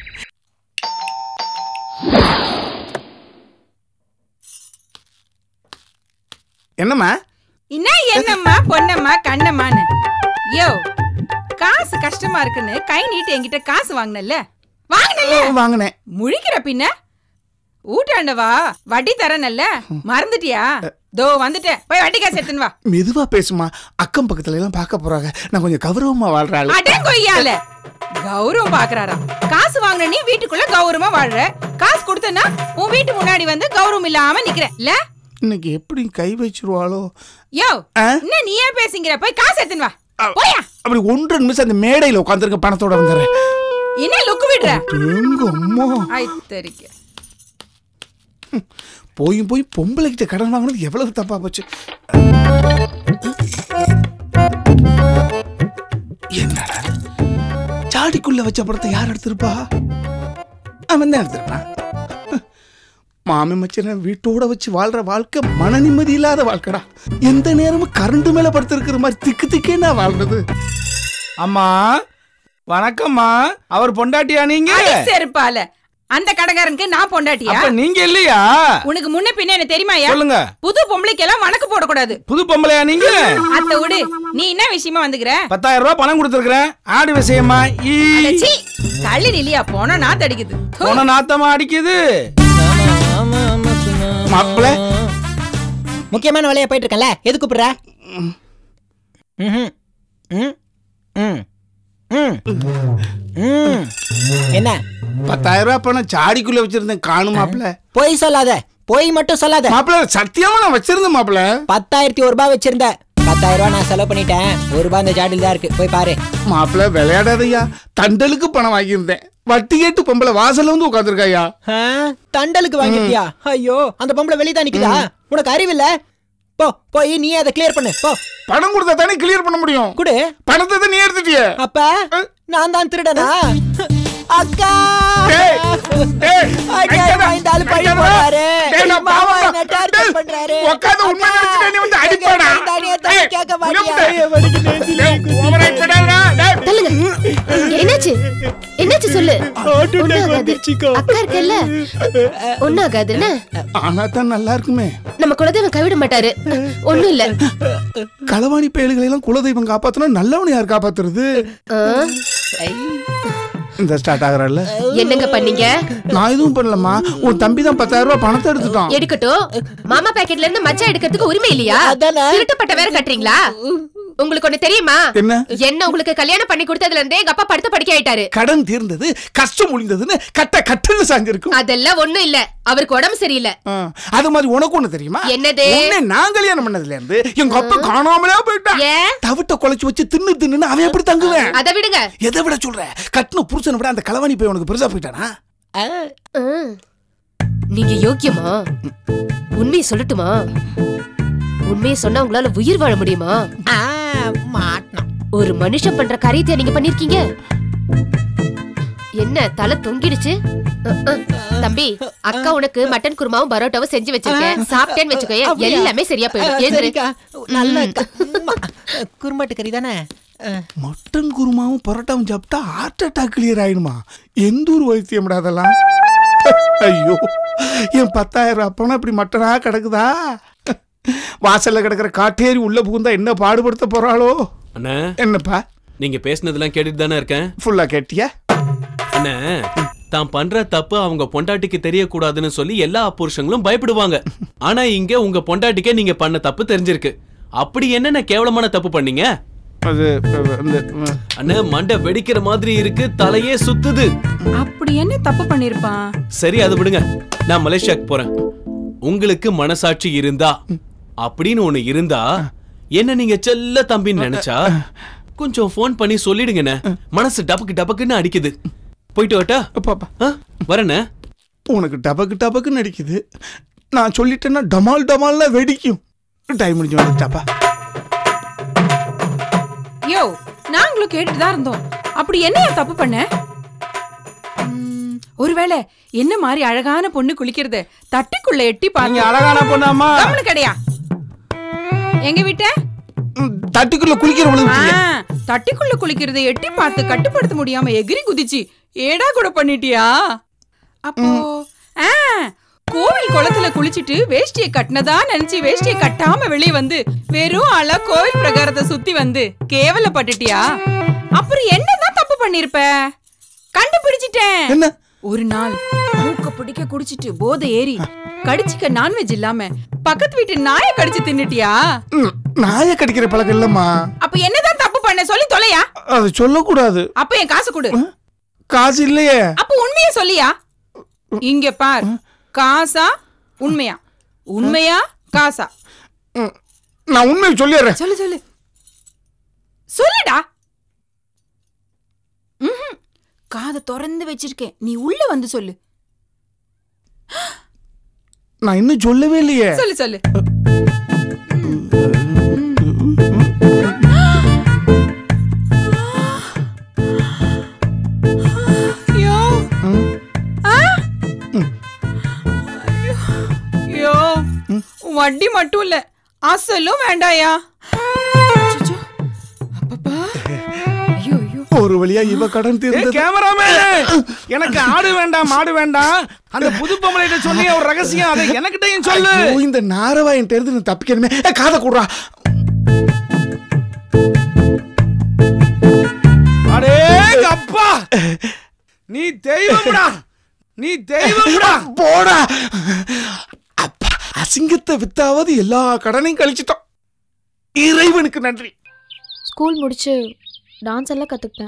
என்னம்மா என்ன என்னம்மா பொன்னம்மா கண்ணம்மான்னு யோ காசு கஷ்டமா இருக்குன்னு கை நீட்டி என்கிட்ட காசு வாங்கினல்ல வாங்கினல்ல வாங்கினேன் முழிக்கிற பின்ன ஊட்டாண்டவா வட்டி தரனல்ல மறந்துட்டியா தோ வந்துட்டேன் போய் வட்டி காசு எடுத்துன்னு வா மெதுவா பேசுமா அக்கம் பக்கத்துல எல்லாம் பார்க்க போறாங்க நான் கொஞ்சம் கௌரவமா வாழ்றாள் அடே கொய்யால கௌரவம் பாக்குறாராம் காசு வாங்கின நீ வீட்டுக்குள்ள கௌரவமா வாழ்ற காசு கொடுத்தனா உன் வீட்டு முன்னாடி வந்து கௌரவம் இல்லாம நிக்கிற இல்ல இன்னைக்கு எப்படி கை வச்சிருவாளோ யோ என்ன நீயே பேசிங்கிற போய் காசு எடுத்துன்னு வா போயா அப்படி ஒன்றரை நிமிஷம் அந்த மேடையில உட்காந்துருக்க பணத்தோட வந்துடுறேன் என்ன லுக்கு விடுற எங்க அம்மா ஐ தெரிக்க போயும் போய் பொம்பளை கிட்ட கடன் வாங்குறது எவ்வளவு தப்பா போச்சு என்னடா சாடிக்குள்ள வச்ச படத்தை யார் எடுத்திருப்பா அவன் தான் எடுத்திருப்பான் மாமி மச்சன வீட்டோட வச்சு வாழ்ற வாழ்க்கை மன நிம்மதி இல்லாத வாழ்க்கைடா எந்த நேரமும் கரண்ட் மேல படுத்திருக்கிற மாதிரி திக்கு திக்கே நான் வாழ்றது அம்மா வணக்கம்மா அவர் பொண்டாட்டியா நீங்க அடி செருப்பால அந்த கடைக்காரனுக்கு நான் பொண்டாட்டியா அப்ப நீங்க இல்லையா உனக்கு முன்ன பின்ன என்ன தெரியுமாயா சொல்லுங்க. புது பொம்பளைக்கு எல்லாம் வணக்கு போடக்கூடாது புது பொம்பளையா நீங்க அத்த விடு நீ என்ன விஷயமா வந்துக்கிற பத்தாயிரம் ரூபாய் பணம் கொடுத்துருக்கேன் ஆடு விஷயமா ஈ அடச்சீ, தள்ளி நிலியா போனா நான் தடிக்குது போன நாத்தமா அடிக்குது மாப்பிள்ள முக்கியமான வேலையா போயிட்டு இருக்கேன்ல எது கூப்பிடுற ம்ஹும். ம் ம் ம் ம் என்ன பத்தாயிரம் ரூபாய் பணம் சாடிக்குள்ள வச்சிருந்தேன் காணும் மாப்பிள பொய் சொல்லாத பொய் மட்டும் சொல்லாத மாப்பிள சத்தியமா நான் வச்சிருந்தேன் மாப்பிள பத்தாயிரத்தி ஒரு ரூபாய் வச்சிருந்த பத்தாயிரம் ரூபாய் நான் செலவு பண்ணிட்டேன் ஒரு ரூபாய் இந்த ஜாடியில் தான் இருக்கு போய் பாரு மாப்பிள விளையாடாதய்யா தண்டலுக்கு பணம் வாங்கியிருந்தேன் வட்டி கேட்டு பொம்பளை வாசல்ல வந்து உட்காந்துருக்காயா ஆ, தண்டலுக்கு வாங்கிட்டியா ஐயோ அந்த பொம்பளை வெளியே தான் நிக்குதா உனக்கு அறிவில்ல போ போய் நீ அதை கிளியர் பண்ணு போ பணம் கொடுத்தா தானே கிளியர் பண்ண முடியும் குடு பணத்தை தான் நீ எடுத்துட்டிய அப்ப நான் தான் திருடனா அக்கா டேய், டேய், அநியாயமா இந்த ஆளு பழி வைக்காதடா. போடுறாரு. டேய், நான் மாமா பாவம்டா. என்ன torture பண்றாரு. உட்கார்ந்து உண்மை நினைச்சுட்டு நீ வந்து அடிப்பாடா. இந்த அநியாயத்தை டேய், கேட்க மாட்டியா? டேய், ஓவரா இப்படாதடா. டேய். தள்ளுங்க என்னாச்சு என்னாச்சு சொல்லு ஒண்ணாகாது அக்கா இருக்கல்ல ஒண்ணாகாது என்ன ஆனா தான் நல்லா இருக்குமே நம்ம குலதெய்வம் கைவிட மாட்டாரு ஒண்ணும் இல்ல களவாணி பயல்களை எல்லாம் குலதெய்வம் காப்பாத்தனா நல்லவனை யார் காப்பாத்துறது இந்த ஸ்டார்ட் ஆகுறல்ல என்னங்க பண்ணீங்க நான் எதுவும் பண்ணலம்மா உன் தம்பி தான் பத்தாயிரம் ரூபாய் பணத்தை எடுத்துட்டான் எடுக்கட்டும் மாமா பாக்கெட்ல இருந்து மச்சான் எடுக்கிறதுக்கு உரிமை இல்லையா திருட்டப்பட்ட வேற கட்டுறீங்களா உங்களுக்கு ஒண்ணு தெரியுமா என்ன? என்ன உங்களுக்கு கல்யாணம் பண்ணி கொடுத்ததுல இருந்தே எங்க அப்பா படுத்த படிக்க ஆயிட்டாரு கடன் தீர்ந்தது கஷ்டம் முடிந்ததுன்னு கட்ட கட்டுன்னு சாஞ்சிருக்கும் அதெல்லாம் ஒண்ணும் இல்ல அவருக்கு உடம்பு சரியில்லை ஆ, அது மாதிரி உனக்கு ஒண்ணு தெரியுமா என்னது? உன்னை நான் கல்யாணம் பண்ணதுல இருந்து எங்க அப்பா காணாமலே போயிட்டான் ஏன் தவிட்ட குலைச்சு வச்சு தின்னு தின்னு அவன் எப்படி தங்குவேன் அதை விடுங்க எதை விட சொல்ற கட்டின புருஷனை விட அந்த களவாணி போய் உனக்கு பெருசா போயிட்டானா ம். நீங்க யோக்கியமா உண்மையை சொல்லட்டுமா உண்மையை சொன்னா உங்களால உயிர் வாழ முடியுமா ஒரு மனுஷன் பண்ற காரியத்தை நீங்க பண்ணிருக்கீங்க என்ன தலை தொங்கிடுச்சு அ, அ. தம்பி அக்கா உனக்கு மட்டன் குருமாவும் பரோட்டாவும் செஞ்சு வச்சிருக்கேன் சாப்பிட்டேன்னு வச்சுக்கோயே அப்படியா? எல்லாமே சரியா போயிடும் ஆ, ஏந்திரு. சரிக்கா. நல்ல அக்கா. உம்மா. குருமாட்டு கறி தானே மட்டன் குருமாவும் பரோட்டாவும் சாப்பிட்டா ஹார்ட் அட்டாக் கிளியர் ஆயிடுமா எந்த ஊர் வைத்தியம் அதெல்லாம் ஐயோ என் பத்தாயிரம் ரூபாய் பணம் இப்படி மட்டனா கிடக்குதா வாசல்ல கிடக்குற காட்டேரி உள்ள புகுந்தா என்ன பாடுபடுத்த போறாளோ அண்ணா என்னப்பா நீங்க பேசுனதெல்லாம் கேட்டுட்டு தானே இருக்கேன் ஃபுல்லா கேட்டியா அண்ணா தான் பண்ற தப்பு அவங்க பொண்டாட்டிக்கு தெரியக்கூடாதுன்னு சொல்லி எல்லா புருஷங்களும் பயப்படுவாங்க ஆனா இங்க உங்க பொண்டாட்டிக்கே நீங்க பண்ண தப்பு தெரிஞ்சிருக்கு அப்படி என்னென்ன கேவலமான தப்பு பண்ணீங்க அது அந்த அண்ணா மண்டை வெடிக்கிற மாதிரி இருக்கு தலையே சுத்துது அப்படி என்ன தப்பு பண்ணிருப்பான் சரி அது விடுங்க நான் மலேசியாக்கு போறேன் உங்களுக்கு மனசாட்சி இருந்தா அப்படின்னு ஒண்ணு இருந்தா என்ன நீங்க செல்ல தம்பின்னு நினைச்சா கொஞ்சம் ஃபோன் பண்ணி சொல்லிடுங்கண்ணே மனசு டபக்கு டபக்குன்னு அடிக்குது போயிட்டு வரட்டா ஆ, வரேண்ணே உனக்கு டபக்கு டபக்குன்னு அடிக்குது நான் சொல்லிட்டேன்னா டமால் டமால்னா வெடிக்கும் டைம் முடிஞ்சு வந்துட்டாப்பா யோ நாங்களும் கேட்டுட்டு தான் இருந்தோம் அப்படி என்ன தப்பு பண்ண ம், ஒருவேளை என்ன மாதிரி அழகான பொண்ணு குளிக்கிறது தட்டிக்குள்ள எட்டி நீங்க பாருங்க அழகான பொண்ணாமா கம்முனு கிடையா எங்க வீட்ட தட்டுக்குள்ள குளிக்கிற ஆ, தட்டிக்குள்ள குளிக்கிறதை எட்டி பார்த்து கட்டுப்படுத்த முடியாம எகிரி குதிச்சு ஏடா கூட பண்ணிட்டியா அப்போ ஆ, கோவில் குளத்துல குளிச்சிட்டு வேஷ்டியை கட்டினதா நினைச்சு வேஷ்டியை கட்டாம வெளியே வந்து வெறும் அழ கோவில் பிரகாரத்தை சுத்தி வந்து கேவலப்பட்டுட்டியா அப்புறம் என்னதான் தப்பு பண்ணிருப்ப கண்டுபிடிச்சிட்டேன் என்ன ஒரு நாள் மூக்க பிடிக்க குடிச்சிட்டு போதை ஏறி கடிச்சிக்க நான்வெஜ் இல்லாம பக்கத்து வீட்டு நாயை கடிச்சு தின்னுட்டியா நாயை கடிக்கிற பழக்கம் இல்லம்மா அப்ப என்னதான் தப்பு பண்ண சொல்லி தொலையா அது சொல்லக்கூடாது அப்ப என் காசு கொடு காசு இல்லையே அப்ப உண்மைய சொல்லியா இங்க பார் காசா உண்மையா உண்மையா காசா நான் உண்மையை சொல்லிடுறேன் சொல்லு சொல்லு சொல்லுடா ம்ஹும். காதை திறந்து வச்சிருக்கேன் நீ உள்ள வந்து சொல்லு நான் இன்னும் சொல்லவே இல்லையே சொல்லு சொல்லு ஐயோ ஆ? ஐயோ வட்டி மட்டும் இல்ல அசலும் வேண்டாயா அச்சச்சோ. அப்பப்பா. ஐயோ ஐயோ ஒரு வழியா இவ கடன் தீர்ந்தது கேமராமேன் எனக்கு ஆடு வேண்டாம் மாடு வேண்டாம் அந்த புது பொம்பளைகிட்ட சொன்னி ஒரு ரகசியம் அதை எனக்கிட்டையும் சொல்லு ஐயோ, இந்த நாரவாயன் தெரிந்து நான் தப்பிக்கணுமே ஏ, காதை கூடுறா அடே அப்பா நீ தெய்வம்டா நீ தெய்வம்டா போடா அப்பா அசிங்கத்தை வித்தாவது எல்லா கடனையும் கழிச்சிட்டோம் இறைவனுக்கு நன்றி ஸ்கூல் முடிச்சு டான்ஸ் எல்லாம் கற்றுக்கிட்டேன்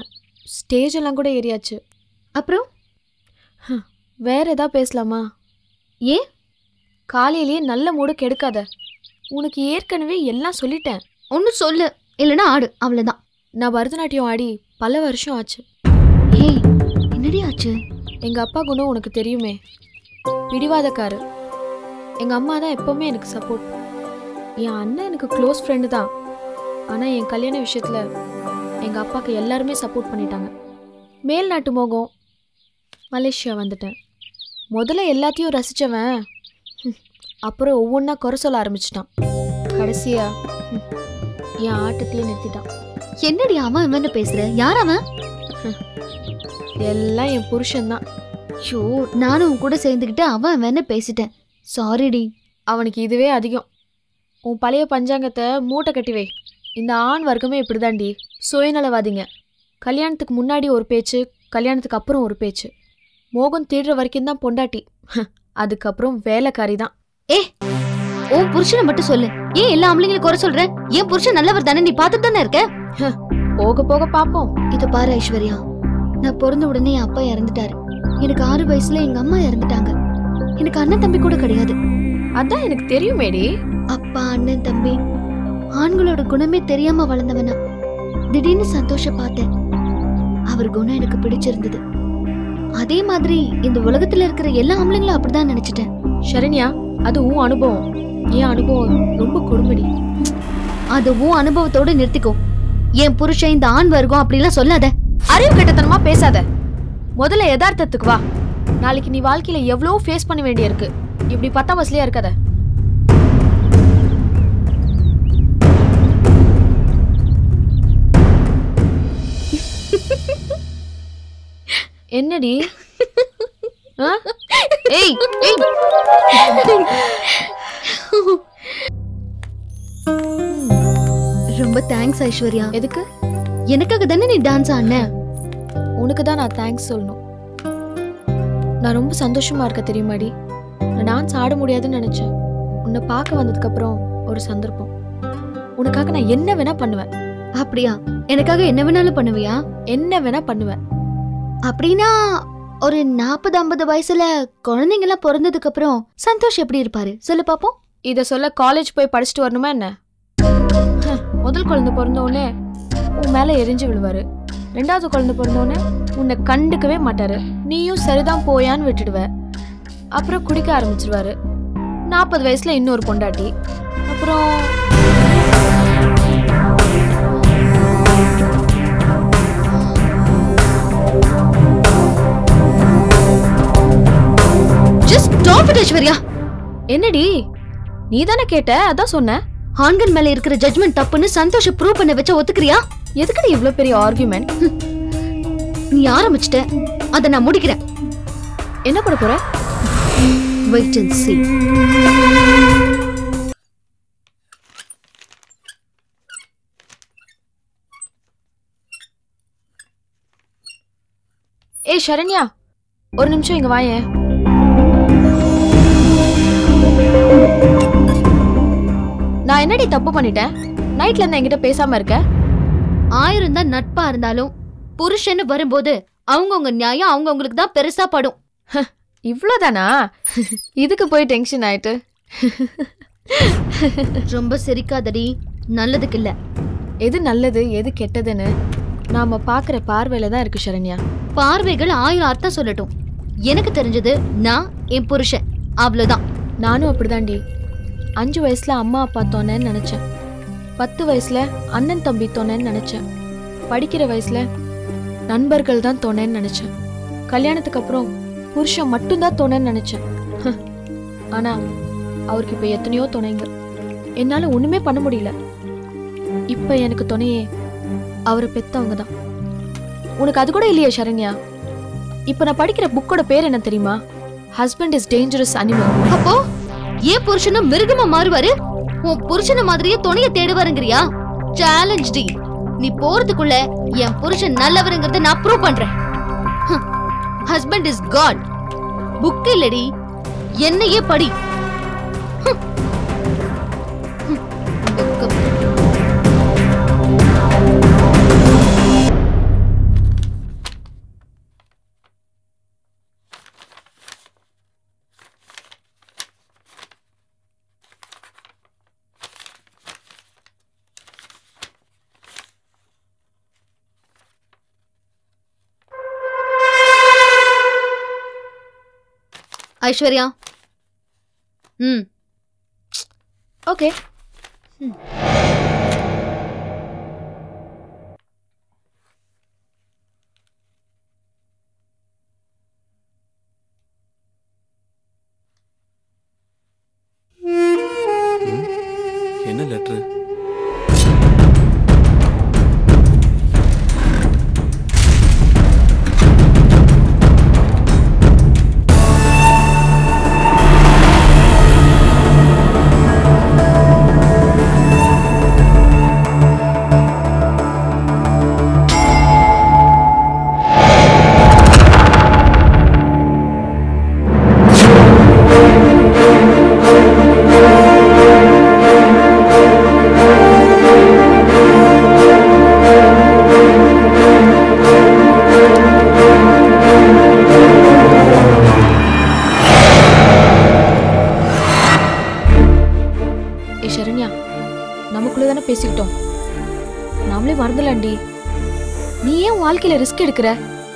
ஸ்டேஜ் எல்லாம் கூட ஏறியாச்சு அப்புறம் வேற ஏதா பேசலாமா ஏன் காலையிலேயே நல்ல மூடு கெடுக்காத உனக்கு ஏற்கனவே எல்லாம் சொல்லிட்டேன் ஒன்னு சொல்லு இல்லைன்னா ஆடு அவ்வளவுதான் நான் பரதநாட்டியம் ஆடி பல வருஷம் ஆச்சு ஏய் என்னடி ஆச்சு எங்க அப்பா குணம் உனக்கு தெரியுமே பிடிவாதக்காரு எங்க அம்மா தான் எப்பவுமே எனக்கு சப்போர்ட் என் அண்ணன் எனக்கு க்ளோஸ் ஃப்ரெண்டு தான் ஆனா என் கல்யாண விஷயத்துல எங்க அப்பாக்கு எல்லாருமே சப்போர்ட் பண்ணிட்டாங்க மேல் நாட்டு மோகம் மலேசியா வந்துட்டேன் முதல்ல எல்லாத்தையும் ரசிச்சவன் ஹம், அப்புறம் ஒவ்வொன்றா குறை சொல்ல ஆரம்பிச்சிட்டான் கடைசியா ஹம், என் ஆட்டத்தையே நிறுத்திட்டான் என்னடி அவன் இவன்னு பேசுற யார் அவன் எல்லாம் என் புருஷன்தான் ஷோ நானும் உன் கூட சேர்ந்துக்கிட்டு அவன் வேணா பேசிட்டேன் சாரிடி அவனுக்கு இதுவே அதிகம் உன் பழைய பஞ்சாங்கத்தை மூட்டை கட்டி வை இந்த ஆண் வர்க்கமே இப்படிதாண்டி சுயநலவாதிங்க கல்யாணத்துக்கு முன்னாடி ஒரு பேச்சு கல்யாணத்துக்கு அப்புறம் ஒரு பேச்சு மோகம் தேடுற வரைக்கும் தான் பொண்டாட்டி அதுக்கப்புறம் வேலைக்காரி தான் ஏ உன் புருஷனை மட்டும் சொல்லு ஏன் எல்லா ஆம்பளைங்களும் குறை சொல்ற என் புருஷன் நல்லவர் தானே நீ பார்த்துட்டு தானே இருக்க போக போக பாப்போம் இத பாரு ஐஸ்வர்யா நான் பிறந்த உடனே என் அப்பா இறந்துட்டாரு எனக்கு ஆறு வயசுல எங்க அம்மா இறந்துட்டாங்க எனக்கு அண்ணன் தம்பி கூட கிடையாது அதான் எனக்கு தெரியுமேடி அப்பா அண்ணன் தம்பி ஆண்களோட குணமே தெரியாம வளர்ந்தவனா திடீர்னு சந்தோஷ பார்த்தேன் அவர் குணம் எனக்கு பிடிச்சிருந்தது அதே மாதிரி இந்த உலகத்துல இருக்கிற எல்லா ஆம்பளைங்களும் அப்படிதான் நினைச்சிட்டேன் சரண்யா அது உன் அனுபவம் என் அனுபவம் ரொம்ப கொடுமடி அது உன் அனுபவத்தோட நிறுத்திக்கோ என் புருஷன் இந்த ஆண் வர்க்கம் அப்படிலாம் சொல்லாத அறிவு கெட்டத்தனமா பேசாத முதல்ல யதார்த்தத்துக்கு வா நாளைக்கு நீ வாழ்க்கையில எவ்வளோ ஃபேஸ் பண்ண வேண்டியிருக்கு இப்படி பத்தாம் வயசுலயா இருக்காத என்னடி ஆ? ஏய் ஏய் ரொம்ப தேங்க்ஸ் ஐஸ்வர்யா எதுக்கு எனக்காக தானே நீ டான்ஸ் ஆடின உனக்கு தான் நான் தேங்க்ஸ் சொல்லணும் நான் ரொம்ப சந்தோஷமா இருக்க தெரியுமாடி நான் டான்ஸ் ஆட முடியாதுன்னு நினைச்சேன் உன்னை பார்க்க வந்ததுக்கு அப்புறம் ஒரு சந்தர்ப்பம் உனக்காக நான் என்ன வேணா பண்ணுவேன் அப்படியா எனக்காக என்ன வேணாலும் பண்ணுவியா என்ன வேணா பண்ணுவேன் அப்படின்னா ஒரு நாற்பது ஐம்பது வயசுல குழந்தைங்க எல்லாம் பிறந்ததுக்கு அப்புறம் சந்தோஷ் எப்படி இருப்பாரு சொல்லு பாப்போம் இத சொல்ல காலேஜ் போய் படிச்சுட்டு வரணுமா என்ன ஹ, முதல் குழந்தை பிறந்த உடனே உன் மேல எரிஞ்சு விழுவாரு ரெண்டாவது குழந்தை பிறந்த உடனே உன்னை கண்டுக்கவே மாட்டாரு நீயும் சரிதான் போயான்னு விட்டுடுவ அப்புறம் குடிக்க ஆரம்பிச்சிருவாரு நாற்பது வயசுல இன்னொரு பொண்டாட்டி அப்புறம் ஜஸ்ட் ஸ்டாப் இட் ஐஸ்வர்யா என்னடி நீ தானே கேட்ட அதான் சொன்ன ஆண்கள் மேல இருக்கிற ஜட்மெண்ட் தப்புன்னு சந்தோஷ ப்ரூவ் பண்ண வச்ச ஒத்துக்கிறியா எதுக்குடி இவ்ளோ பெரிய ஆர்குமெண்ட் நீ ஆரம்பிச்சிட்ட அத நான் முடிக்கிறேன் என்ன பண்ண போற வெயிட் அண்ட் see ஏய் சரண்யா ஒரு நிமிஷம் இங்க வாயேன் நான் என்னடி தப்பு பண்ணிட்டேன் நைட்ல இருந்து என்கிட்ட பேசாம இருக்க ஆயிரம் தான் நட்பா இருந்தாலும் புருஷன்னு வரும்போது அவங்கவுங்க நியாயம் அவங்கவுங்களுக்கு தான் பெருசா படும் இவ்வளோதானா இதுக்கு போய் டென்ஷன் ஆயிட்டு ரொம்ப சிரிக்காதடி நல்லதுக்கு இல்ல எது நல்லது எது கெட்டதுன்னு நாம பாக்குற பார்வையில தான் இருக்கு சரண்யா பார்வைகள் ஆயிரம் அர்த்தம் சொல்லட்டும் எனக்கு தெரிஞ்சது நான் என் புருஷன் அவ்வளவுதான் நானும் அப்படிதான்டி அஞ்சு வயசுல அம்மா அப்பா தோணேன்னு நினைச்சேன் பத்து வயசுல அண்ணன் தம்பி தோணேன்னு நினைச்சேன் படிக்கிற வயசுல நண்பர்கள் தான் தோணேன்னு நினைச்சேன் கல்யாணத்துக்கு அப்புறம் புருஷன் மட்டும்தான் தோணேன்னு நினைச்சேன் ஹ. ஆனா அவருக்கு இப்ப எத்தனையோ துணைங்க என்னால ஒண்ணுமே பண்ண முடியல இப்ப எனக்கு துணையே அவரை பெத்தவங்க தான் உனக்கு அது கூட இல்லையா சரண்யா இப்ப நான் படிக்கிற புக்கோட பேர் என்ன தெரியுமா ஹஸ்பண்ட் இஸ் டேஞ்சரஸ் அனிமல் அப்போ ஏன் புருஷனும் மிருகமா மாறுவாரு உன் புருஷன மாதிரியே துணைய தேடுவாருங்கிறியா சேலஞ்ச் டி நீ போறதுக்குள்ள என் புருஷன் நல்லவருங்கிறத நான் ப்ரூவ் பண்றேன் ஹஸ்பண்ட் இஸ் காட் புக் இல்லடி என்னையே படி ஹம். ஹம். வெக்கம். ஐஸ்வர்யா ம் ஓகே என்ன லெட்ரு ஏ சரண்யா நமக்குள்ள தானே பேசிக்கிட்டோம் நாமளே மறந்துலாண்டி நீ ஏன் உன் வாழ்க்கையில ரிஸ்க் எடுக்கிற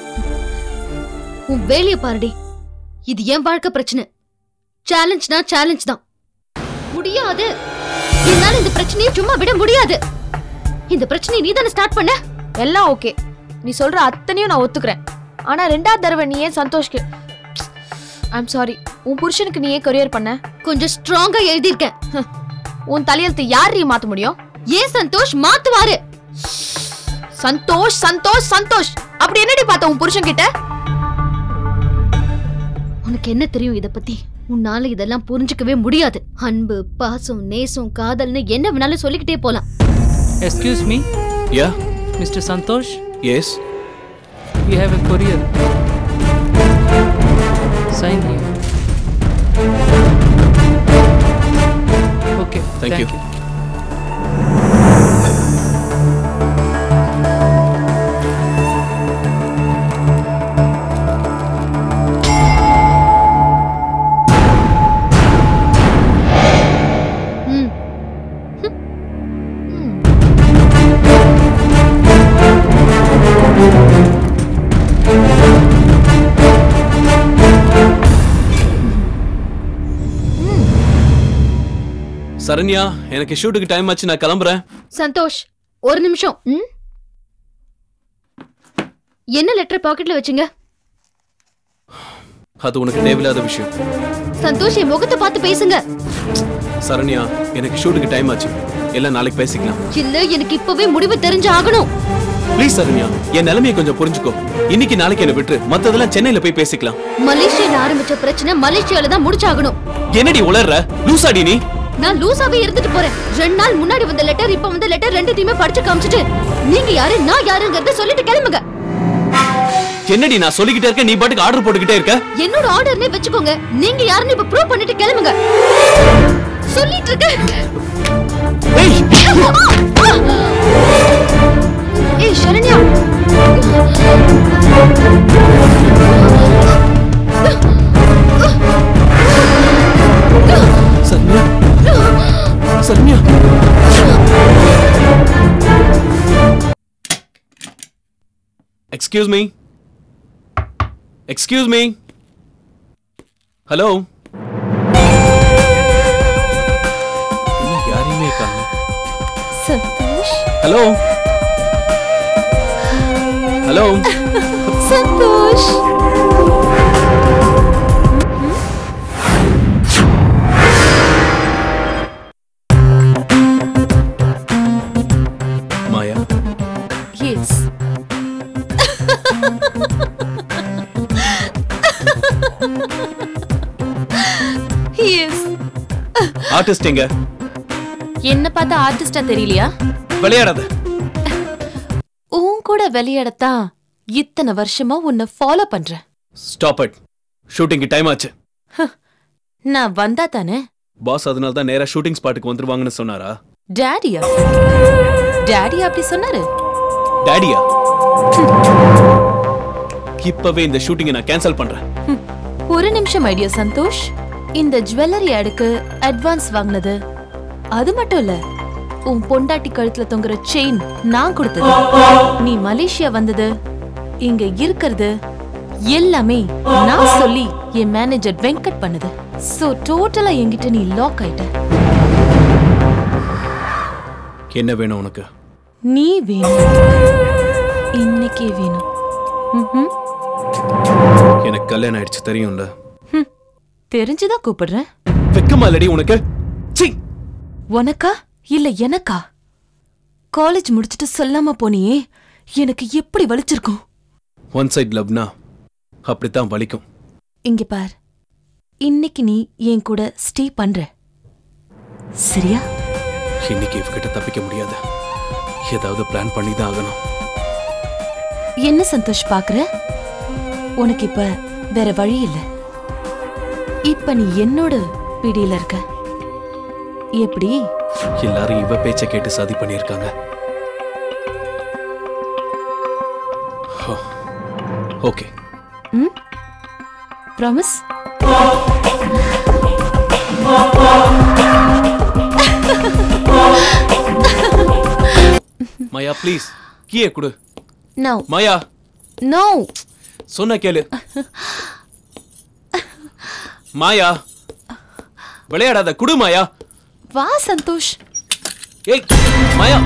உன் வேலைய பாருடி இது என் வாழ்க்கை பிரச்சனை சேலஞ்ச்னா சேலஞ்ச் தான் முடியாது என்னால இந்த பிரச்சனையை சும்மா விட முடியாது இந்த பிரச்சனையை நீ தானே ஸ்டார்ட் பண்ண எல்லாம் ஓகே நீ சொல்ற அத்தனையும் நான் ஒத்துக்கிறேன் ஆனா ரெண்டாவது தடவை நீ ஏன் சந்தோஷ்க்கு ஐம் சாரி உன் புருஷனுக்கு நீ ஏன் கொரியர் பண்ண கொஞ்சம் ஸ்ட்ராங்கா எழுதியிருக்கேன் உன் தலையெழுத்து யார் நீ மாத்த முடியும் ஏன் சந்தோஷ் மாத்துவாரு சந்தோஷ் சந்தோஷ் சந்தோஷ் அப்படி என்னடி பார்த்த உன் புருஷன் கிட்ட உனக்கு என்ன தெரியும் இத பத்தி உன்னால இதெல்லாம் புரிஞ்சுக்கவே முடியாது அன்பு பாசம் நேசம் காதல்னு என்ன வேணாலும் சொல்லிக்கிட்டே போலாம் Excuse me, Yeah. Mr. Santosh. Yes. We have a courier. Sign here. Okay. Thank you. ம் சரண்யா எனக்கு ஷூட்டுக்கு டைம் ஆச்சு நான் கிளம்புறேன் சந்தோஷ் ஒரு நிமிஷம் ம்? என்ன லெட்டர் பாக்கெட்ல வச்சுங்க அது உனக்கு தேவையில்லாத விஷயம் சந்தோஷ் என் முகத்தை பார்த்து பேசுங்க சரண்யா எனக்கு ஷூட்டுக்கு டைம் ஆச்சு எல்லாம் நாளைக்கு பேசிக்கலாம் இல்ல எனக்கு இப்பவே முடிவு தெரிஞ்சு ஆகணும் ப்ளீஸ் சரண்யா என் நிலைமையை கொஞ்சம் புரிஞ்சுக்கோ இன்னைக்கு நாளைக்கு என்ன விட்டுரு மத்ததெல்லாம் சென்னையில போய் பேசிக்கலாம் மலேசியால ஆரம்பிச்ச பிரச்சனை மலேசியால தான் முடிச்சாகணும் என்னடி உளர்ற லூசாடி நீ நான் லூசாவே இருந்துட்டு போறேன் ரெண்டு நாள் முன்னாடி வந்த லெட்டர் இப்ப வந்த லெட்டர் ரெண்டுத்தையுமே படிச்சு காமிச்சிட்டு நீங்க யாரு நான் யாருங்கறத சொல்லிட்டு கிளம்புங்க என்னடி நான் சொல்லிக்கிட்டே இருக்கேன் நீ பாட்டுக்கு ஆர்டர் போட்டுக்கிட்டே இருக்க என்னோட ஆர்டர்னே வச்சுக்கோங்க நீங்க யாருன்னு இப்ப ப்ரூவ் பண்ணிட்டு கிளம்புங்க சொல்லிட்டு இருக்க ஏய் Saranya Saranya Saranya excuse me excuse me hello யாரையுமே காணும் Santhosh hello hello Santhosh Maya yes yes artist எங்க என்ன பார்த்தா ஆர்டிஸ்டா தெரியலையா விளையாடாத உன் கூட விளையாடத்தான் இத்தனை வருஷமா உன்னை ஃபாலோ பண்றேன் ஸ்டாப் இட் ஷூட்டிங்க்கு டைம் ஆச்சு நான் வந்தா தானே பாஸ் அதனால தான் நேரா ஷூட்டிங் ஸ்பாட்டுக்கு வந்துருவாங்கன்னு சொன்னாரா டேடியா டேடி அப்படி சொன்னாரு டாடியா இப்பவே இந்த ஷூட்டிங்கை நான் கேன்சல் பண்றேன் ஒரு நிமிஷம் ஐடியா சந்தோஷ் இந்த ஜுவல்லரி அடுக்கு அட்வான்ஸ் வாங்கினது அது மட்டும் இல்ல உன் பொண்டாட்டி கழுத்துல தொங்குற செயின் நான் கொடுத்தது நீ மலேசியா வந்தது இங்க இருக்கிறது எல்லாமே நான் சொல்லி என் மேனேஜர் வெங்கட் பண்ணுது சோ டோட்டலா என்கிட்ட நீ லாக் ஆயிட்ட என்ன வேணும் உனக்கு நீ வேணும் இன்னைக்கே வேணும் ம்ஹும். எனக்கு கல்யாணம் ஆயிடுச்சு தெரியும்ல தெரிஞ்சுதான் கூப்பிடுறேன் வெக்கமா இல்லடி உனக்கு சீ உனக்கா இல்ல எனக்கா காலேஜ் முடிச்சிட்டு சொல்லாம போனியே எனக்கு எப்படி வலிச்சிருக்கும் ஒன் சைட் லவ்னா அப்படித்தான் வலிக்கும் இங்க பார் இன்னைக்கு நீ என் கூட ஸ்டே பண்ற சரியா இன்னைக்கு இவகிட்ட தப்பிக்க முடியாது ஏதாவது பிளான் பண்ணி தான் ஆகணும் என்ன சந்தோஷ் பாக்குற உனக்கு இப்ப வேற வழி இல்ல இப்ப நீ என்னோட பிடியில இருக்க எப்படி எல்லாரும் இவ பேச்ச கேட்டு சதி பண்ணியிருக்காங்க ஓகே ம் ப்ராமிஸ் மாயா ப்ளீஸ் கீயே கொடு நோ மாயா நோ சொன்ன கேளு மாயா விளையாடாத குடு மாயா வா சந்தோஷ் ஏய் மாயா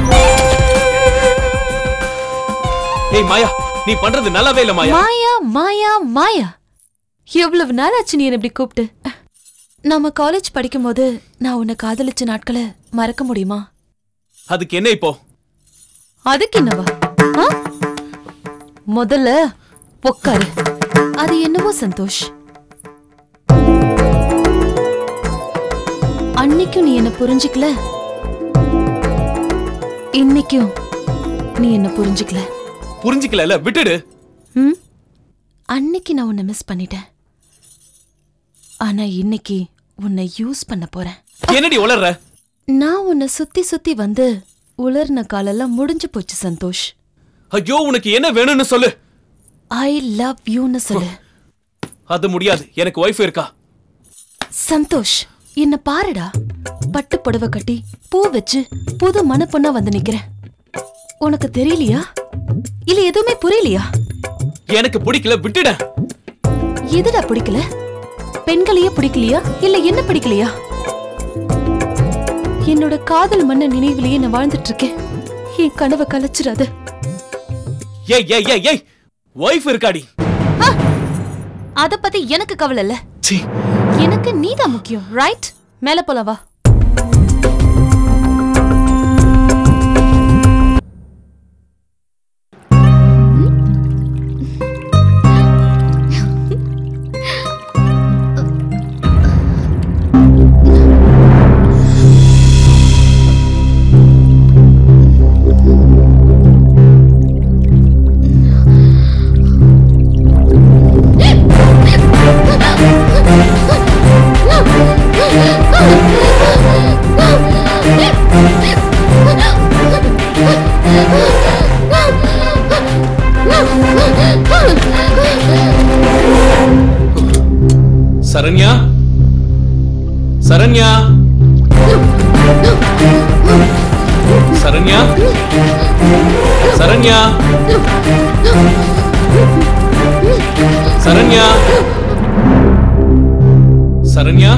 ஏய் மாயா நீ பண்றது நல்லாவே இல்ல மாயா மாயா மாயா மாயா எவ்வளவு நாள் ஆச்சு நீ என்ன இப்படி கூப்பிட்டு நாம காலேஜ் படிக்கும்போது நான் உன்னை காதலிச்ச நாட்களை மறக்க முடியுமா அதுக்கு என்ன இப்போ அதுக்கு என்னவா ஆ? முதல்ல உக்காரு அது என்னவோ சந்தோஷ் அன்னைக்கும் நீ என்ன புரிஞ்சுக்கல இன்னைக்கும் நீ என்ன புரிஞ்சுக்கல புரிஞ்சுக்கல விட்டுடு ம் அன்னைக்கு நான் உன்னை மிஸ் பண்ணிட்டேன் ஆனா இன்னைக்கு உன்னை யூஸ் பண்ண போறேன் என்னடி உளர்ற நான் உன்னை சுத்தி சுத்தி வந்து உலர்ன காலெல்லாம் முடிஞ்சு போச்சு சந்தோஷ் ஐயோ உனக்கு என்ன வேணும்னு சொல்லு ஐ லவ் யூன்னு சொல்லு அது முடியாது எனக்கு ஒய்ஃப் இருக்கா சந்தோஷ் என்ன பாருடா பட்டு புடவை கட்டி பூ வச்சு புது மணப்பொண்ணா வந்து நிக்கிறேன் உனக்கு தெரியலையா இல்ல எதுவுமே புரியலையா எனக்கு பிடிக்கல விட்டுட எதுடா பிடிக்கல பெண்களையே பிடிக்கலையா இல்ல என்ன பிடிக்கலையா என்னோட காதல் மன்ன நினைவிலேயே நான் வாழ்ந்துட்டு இருக்கேன் என் கனவை கலைச்சிடாத ஏய் ஏய் ஏய் ஏய் ஒய்ஃப் இருக்காடி அத பத்தி எனக்கு கவலை இல்ல சீ எனக்கு நீதான் முக்கியம் ரைட் மேல போலாம் வா சரண்யா சரண்யா சரண்யா சரண்யா சரண்யா சரண்யா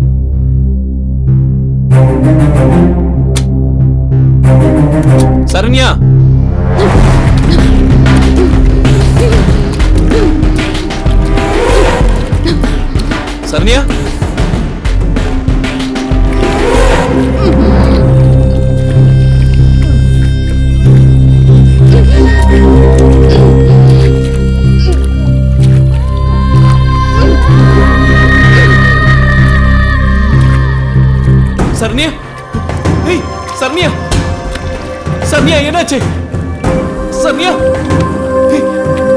சரண்யா சரண்யா சரண்யா ஏய் சரண்யா சரண்யா என்னாச்சு சரண்யா ஏய்.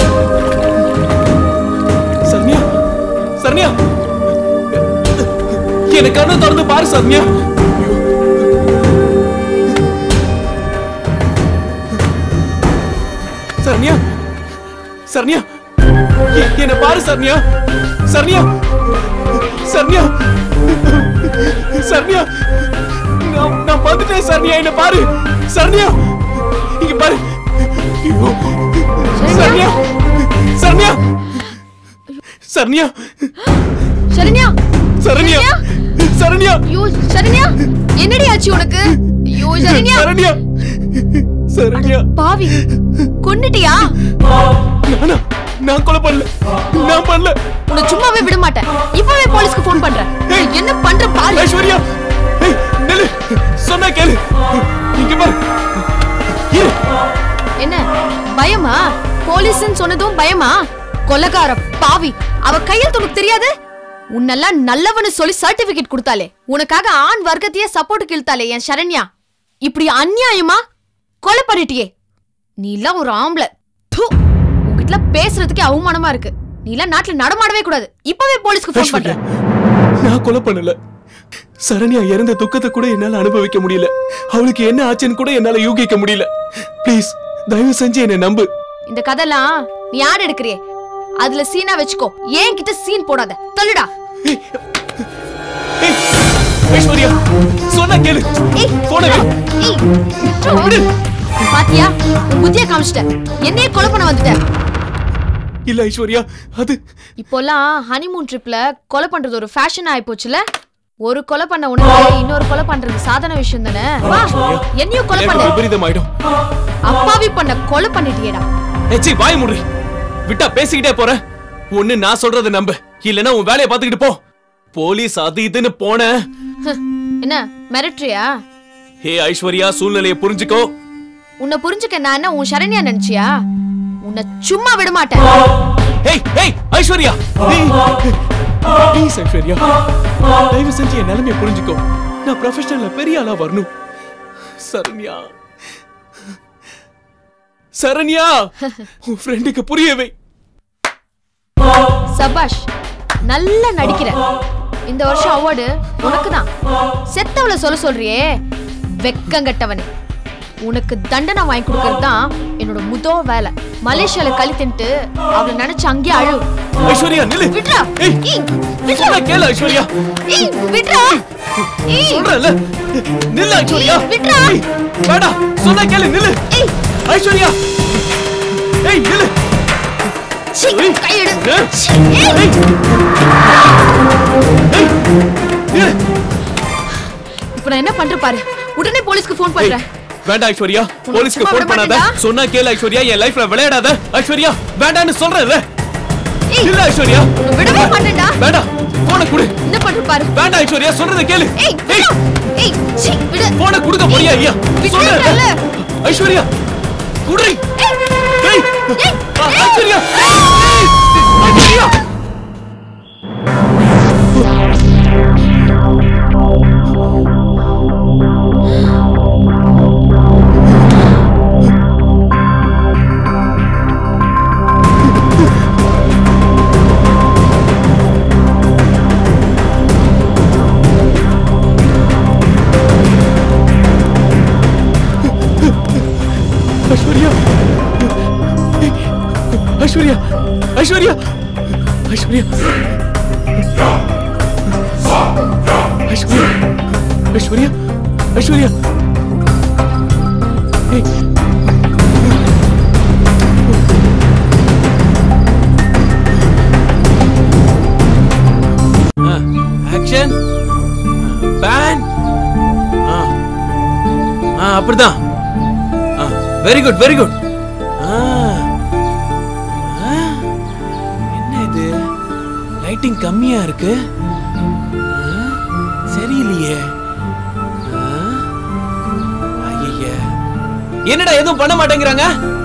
சரண்யா சரண்யா எனக்கு கண்ணு திறந்து பாரு சரண்யா சரண்யா சரண்யா எ- என்ன பாரு சரண்யா சரண்யா சரண்யா சரண்யா நான் நான் வந்துட்டேன் சரண்யா என்ன பாரு சரண்யா இங்க பாரு ஐயோ. சரண்யா சரண்யா சரண்யா சரண்யா சரண்யா சரண்யா ஐயோ சரண்யா என்னடி ஆச்சு உனக்கு ஐயோ சரண்யா சரண்யா சரண்யா பாவி கொன்னுட்டியா நானா நான் கொலை பண்ணல நான் பண்ணல உன்னை சும்மாவே விட மாட்டேன் இப்பவே போலீஸ்க்கு ஃபோன் பண்றேன் நீ என்ன பண்ற பாரு ஐஸ்வர்யா ஏய் நில்லு சொன்னா கேளு இங்க பாரு இரு என்ன பயமா போலீஸ்னு சொன்னதும் பயமா கொலகார பாவி அவ கையெழுத்து உனக்கு தெரியாது உன்னெல்லாம் நல்லவனு சொல்லி சர்டிபிகேட் கொடுத்தாலே உனக்காக ஆண் வர்க்கத்தையே சப்போர்ட் இழுத்தாலே என் சரண்யா இப்படி அநியாயமா கொலை பண்ணிட்டியே நீ எல்லாம் ஒரு ஆம்பளை தூ உன்கிட்ட பேசுறதுக்கே அவமானமா இருக்கு நீ எல்லாம் நாட்டுல நடமாடவே கூடாது இப்பவே போலீஸ்க்கு ஃபோன் பண்றேன் நான் கொலை பண்ணல சரண்யா இறந்த துக்கத்தை கூட என்னால அனுபவிக்க முடியல அவளுக்கு என்ன ஆச்சுன்னு கூட என்னால யூகிக்க முடியல ப்ளீஸ் தயவு செஞ்சு என்னை நம்பு இந்த கதைலாம் நீ யார் எடுக்கிறியே அதுல சீனா வச்சுக்கோ ஏன் கிட்ட சீன் போடாத சொல்லுடா ஐஸ்வர்யா சொன்னா கேளு போன ஏய், விட்ரு. பாத்தியா உன் புத்திய காமிச்சிட்ட என்னையே கொலை பண்ண வந்துட்ட இல்ல ஐஸ்வர்யா அது இப்போலாம் ஹனிமூன் ட்ரிப்ல கொலை பண்றது ஒரு ஃபேஷன் ஆயி போச்சுல ஒரு கொலை பண்ண உனக்கு இன்னொரு கொலை பண்றது சாதாரண விஷயம் தானே வா என்னையும் கொலை எனக்கு பண்ண விபரீதம் ஆயிடும் அப்பாவி பண்ண கொலை பண்ணிட்டியேடா ஏச்சி வாய் முடி விட்டா பேசிக்கிட்டே போற ஒண்ணு நான் சொல்றத நம்பு இல்லனா உன் வேலையை பாத்துக்கிட்டு போ போலீஸ் அது இதுன்னு போன ஹ், என்ன மிரட்டுறியா ஹே ஐஸ்வர்யா சூழ்நிலையை புரிஞ்சுக்கோ உன்னை புரிஞ்சுக்க நான் என்ன உன் சரண்யா நினைச்சியா உன்னை சும்மா விட மாட்டேன் ஏய் ஏய் ஐஸ்வர்யா ப்ளீஸ் ஐஸ்வர்யா தயவு செஞ்சு என் நிலைமையை புரிஞ்சுக்கோ நான் ப்ரொஃபஷனல்ல பெரிய ஆளா வரணும் சரண்யா சரண்யா உன் ஃப்ரெண்டுக்கு புரியவை சபாஷ் நல்லா நடிக்கிற இந்த வருஷம் அவார்டு உனக்கு தான் செத்தவள சொல்ல சொல்றியே வெக்கங்கட்டவனே உனக்கு தண்டனை வாங்கி கொடுக்கறது தான் என்னோட முதோ வேலை மலேசியால களி தின்ட்டு அவளை நினைச்சு அங்கேயே அழு ஐஸ்வர்யா நில்லு விட்றா ஏய் ஏய், விட்றா சொன்னா கேளு ஐஸ்வர்யா ஏய் விட்றா ஏய் சொல்றல நில்லு ஐஸ்வர்யா ஏய், விட்றா. ஏய், வேண்டாம் சொன்னா கேளு நில்லு ஏய் ஐஸ்வர்யா ஏய் நில்லு சீ, கையெடு ஏய், சீ, ஏய். ஏய். ஏய், நில்லு. இப்போ நான் என்ன பண்றேன் பாரு உடனே போலீஸ்க்கு ஃபோன் பண்றேன் வேண்டாம் ஐஸ்வர்யா போலீஸ்க்கு சும்மா ஃபோன் விட பண்ணாத மாட்டேன்டா. சொன்னா கேளு ஐஸ்வர்யா என் லைஃப்ல விளையாடாத ஐஸ்வர்யா வேண்டாம்னு சொல்றேன்ல ஏய். இல்ல ஐஸ்வர்யா விடவே மாட்டேன்டா வேண்டாம் போன குடு என்ன பண்ற பாரு வேண்டாம் ஐஸ்வர்யா சொல்றத கேளு ஏய் விடு ஏய் சீ விடு போன குடுக்க போறியா ஐயா விட்டுறேன்ல. சொல்றேன்ல ஐஸ்வர்யா குடுறி ஏய் ஆ, ஐஸ்வர்யா ஏய், ஐஸ்வர்யா ஐஸ்வர்யா ஏய், ஐஸ்வர்யா ஐஸ்வர்யா ஐஸ்வர்யா ஐஸ்வர்யா ஐஸ்வர்யா ஐஸ்வர்யா ஏய் ஆக்ஷன் பேன் ஆ அப்படிதான் வெரி குட் வெரி குட் என்ன இது லைட்டிங் கம்மியா இருக்கு ஆ, சரியில்லையே ஐய என்னடா எதுவும் பண்ண மாட்டேங்கிறாங்க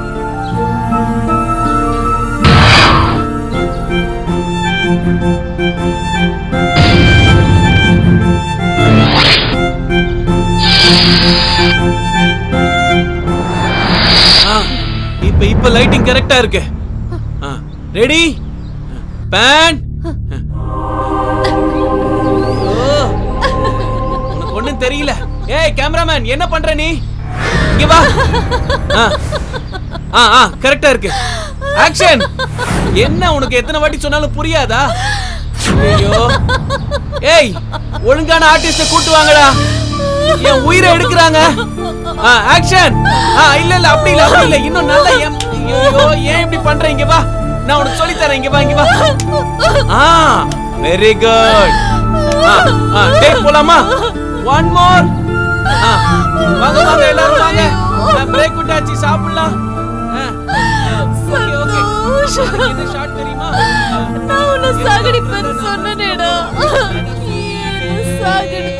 ஆ, இப்ப இப்ப லைட்டிங் கரெக்டா இருக்கு ரெடி பேன் உனக்கு ஒண்ணும் தெரியல ஏய் கேமராமேன் என்ன பண்ற நீ இங்க வா ஆ. ஆ ஆ கரெக்டா இருக்கு ஆக்ஷன் என்ன உனக்கு எத்தனை வாட்டி சொன்னாலும் புரியாதா ஐயோ ஏய் ஒழுங்கான ஆர்டிஸ்ட கூட்டு வாங்கடா என் உயிரை எடுக்கிறாங்க ஆக்ஷன் இல்ல இல்ல அப்படி இல்ல அப்படி இல்ல இன்னும் நல்ல எம்- ஐயோ ஏன் இப்படி பண்றீங்க வா நான் உனக்கு சொல்லி தரேன் இங்க வா இங்க வா ஆ வெரி குட் ஆ ஆ டேக் போலாமா ஒன் மோர் ஆ வாங்க வாங்க எல்லாரும் வாங்க பிரேக் விட்டாச்சு சாப்பிடலாம் ஓகே ஓகே இது ஷார்ட் தெரியுமா நான் உன்னை சாகடிப்பேன்னு சொன்னேடா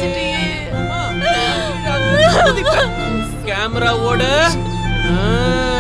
சாகடிச்சிட்டியே கேமராவோட ஆ